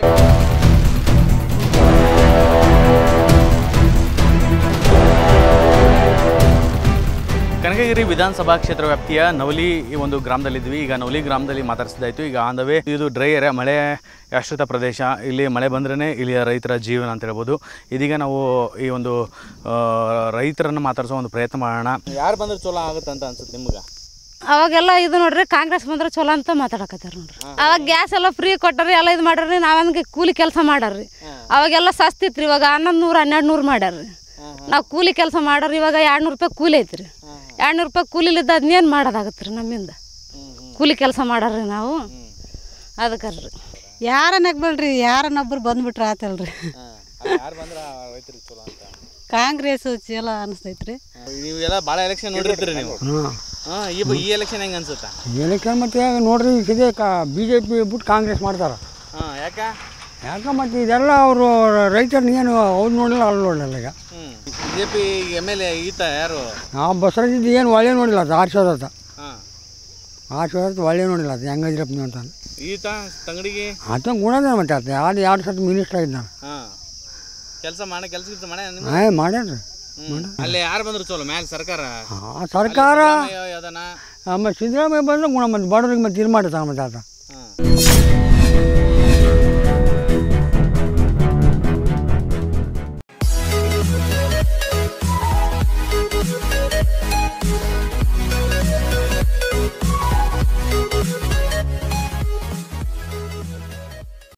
ಕನಕಗಿರಿ ವಿಧಾನಸಭಾ ಕ್ಷೇತ್ರ ವ್ಯಾಪ್ತಿಯ ನವಲಿ ಈ ಒಂದು ಗ್ರಾಮದಲ್ಲಿದ್ವಿ ಈಗ ನವಲಿ ಗ್ರಾಮದಲ್ಲಿ ಮಾತಾಡಿಸಿದಾಯ್ತು ಈಗ ಆನ್ ದ ವೇ ಇದು ಡ್ರೈ ಏರಿಯಾ ಮಳೆ ಆಶ್ರಿತ ಪ್ರದೇಶ ಇಲ್ಲಿ ಮಳೆ ಬಂದ್ರೇ ಇಲ್ಲಿಯ ರೈತರ ಜೀವನ ಅಂತ ಹೇಳ್ಬೋದು ಇದೀಗ ನಾವು ಈ ಒಂದು ಆ, ರೈತರನ್ನು ಮಾತಾಡಿಸೋ ಒಂದು ಪ್ರಯತ್ನ ಮಾಡೋಣ ಯಾರು ಬಂದ್ರೆ ಚಲೋ ಆಗುತ್ತೆ ಅಂತ ಅನ್ಸುತ್ತೆ ನಿಮ್ಗೆ ಅವಾಗೆಲ್ಲ ಇದು ನೋಡ್ರಿ ಕಾಂಗ್ರೆಸ್ ಬಂದ್ರೆ ಚಲೋ ಅಂತ ಮಾತಾಡಕತ್ತಾರ ನೋಡ್ರಿ ಅವಾಗ ಗ್ಯಾಸ್ ಎಲ್ಲ ಫ್ರೀ ಕೊಟ್ಟಾರಿ ಎಲ್ಲ ಇದು ಮಾಡ್ಯಾರ್ರಿ ನಾವಂಗೆ ಕೂಲಿ ಕೆಲಸ ಮಾಡಾರ್ರಿ ಅವಾಗೆಲ್ಲ ಸಸ್ತಿತ್ರಿ ಇವಾಗ ಹನ್ನೊಂದು ನೂರು ಹನ್ನೆರಡು ನೂರು ಮಾಡ್ಯಾರ್ರಿ ನಾವು ಕೂಲಿ ಕೆಲಸ ಮಾಡಾರ್ರಿ ಇವಾಗ ಎರಡು ನೂರು ರೂಪಾಯಿ ಕೂಲಿ ಐತ್ರಿ ಎರಡು ನೂರು ರೂಪಾಯಿ ಕೂಲಿಲಿದ್ದ ಅದನ್ನೇನು ಮಾಡೋದಾಗತ್ತೆ ರೀ ನಮ್ಮಿಂದ ಕೂಲಿ ಕೆಲಸ ಮಾಡಾರ್ರಿ ನಾವು ಅದಕ್ಕೆ ರೀ ಯಾರ ನಗ್ಬೇಡ್ರಿ ಯಾರನ್ನೊಬ್ರು ಬಂದ್ಬಿಟ್ರೆ ಆತಲ್ರಿ ಯಾರು ಬಂದ್ರೆ ರೈತರಿಗೆ ಚಲೋ ಅಂತ ಕಾಂಗ್ರೆಸ್ ಚಲೋ ಅನಿಸ್ತೈತ್ರಿ ನೀವೆಲ್ಲ ಭಾಳ ಎಲೆಕ್ಷನ್ ನೋಡಿರ್ತೀರಿ ನೀವು ಹಾಂ ಈ ಬ- ಈ ಎಲೆಕ್ಷನ್ ಹೆಂಗೆ ಅನ್ಸುತ್ತಾ ಎಲೆಕ್ಷನ್ ಮತ್ತೆ ನೋಡ್ರಿ ಇದೇ ಕಾ ಬಿ ಜೆ ಪಿ ಬಿಟ್ಟು ಕಾಂಗ್ರೆಸ್ ಮಾಡ್ತಾರೆ ಹಾಂ ಯಾಕೆ ಯಾಕೆ ಮತ್ತೆ ಇದೆಲ್ಲ ಅವರು ರೈತರನ್ನ ಏನು ಅವ್ರು ನೋಡಿಲ್ಲ ಅಲ್ಲಿ ನೋಡಲಿಲ್ಲ ಈಗ ಹ್ಞೂ B J P M L A ಈತ ಯಾರು ನಾವು ಬಸವರಾಜಿದ್ದು ಏನು ಒಳ್ಳೆ ನೋಡಿಲ್ಲ ಅದು ಆರ್ಸೋದತ್ತ ಹಾಂ ಆರ್ಸೋದತ್ತ ಒಳ್ಳೆ ನೋಡಿಲ್ಲ ಅದು ಹೆಂಗದಿರಪ್ಪ ನೀವು ಅಂತ ಈತ ತಂಗಡಿಗೆ ಆತ ಗುಣದ ಮತ್ತೆ ಆತ ಯಾರು ಎರಡು ಸತಿ ಮಿನಿಸ್ಟರ್ ಆಗಿದ್ದಾನೆ ಹಾಂ ಕೆಲಸ ಮಾಡ ಕೆಲಸ ಗಿಲ್ಸ ಮಾಡ ಏ ಮಾಡ್ಯಾನ್ರಿ ಅಲ್ಲಿ ಯಾರು ಬಂದ್ರು ಚಲೋ ಮ್ಯಾಲ ಸರ್ಕಾರ ಆ ಸರ್ಕಾರ ಯಾವ್ದನ ಆಮೇಲೆ ಸಿದ್ದರಾಮಯ್ಯ ಬಂದ್ರೆ ಗುಣ ಮತ್ತೆ ಬಡವ್ರಿಗೆ ಮತ್ತೆ ಇದು ಮಾಡ್ತಾನೆ ಮತ್ತೆ ಆತ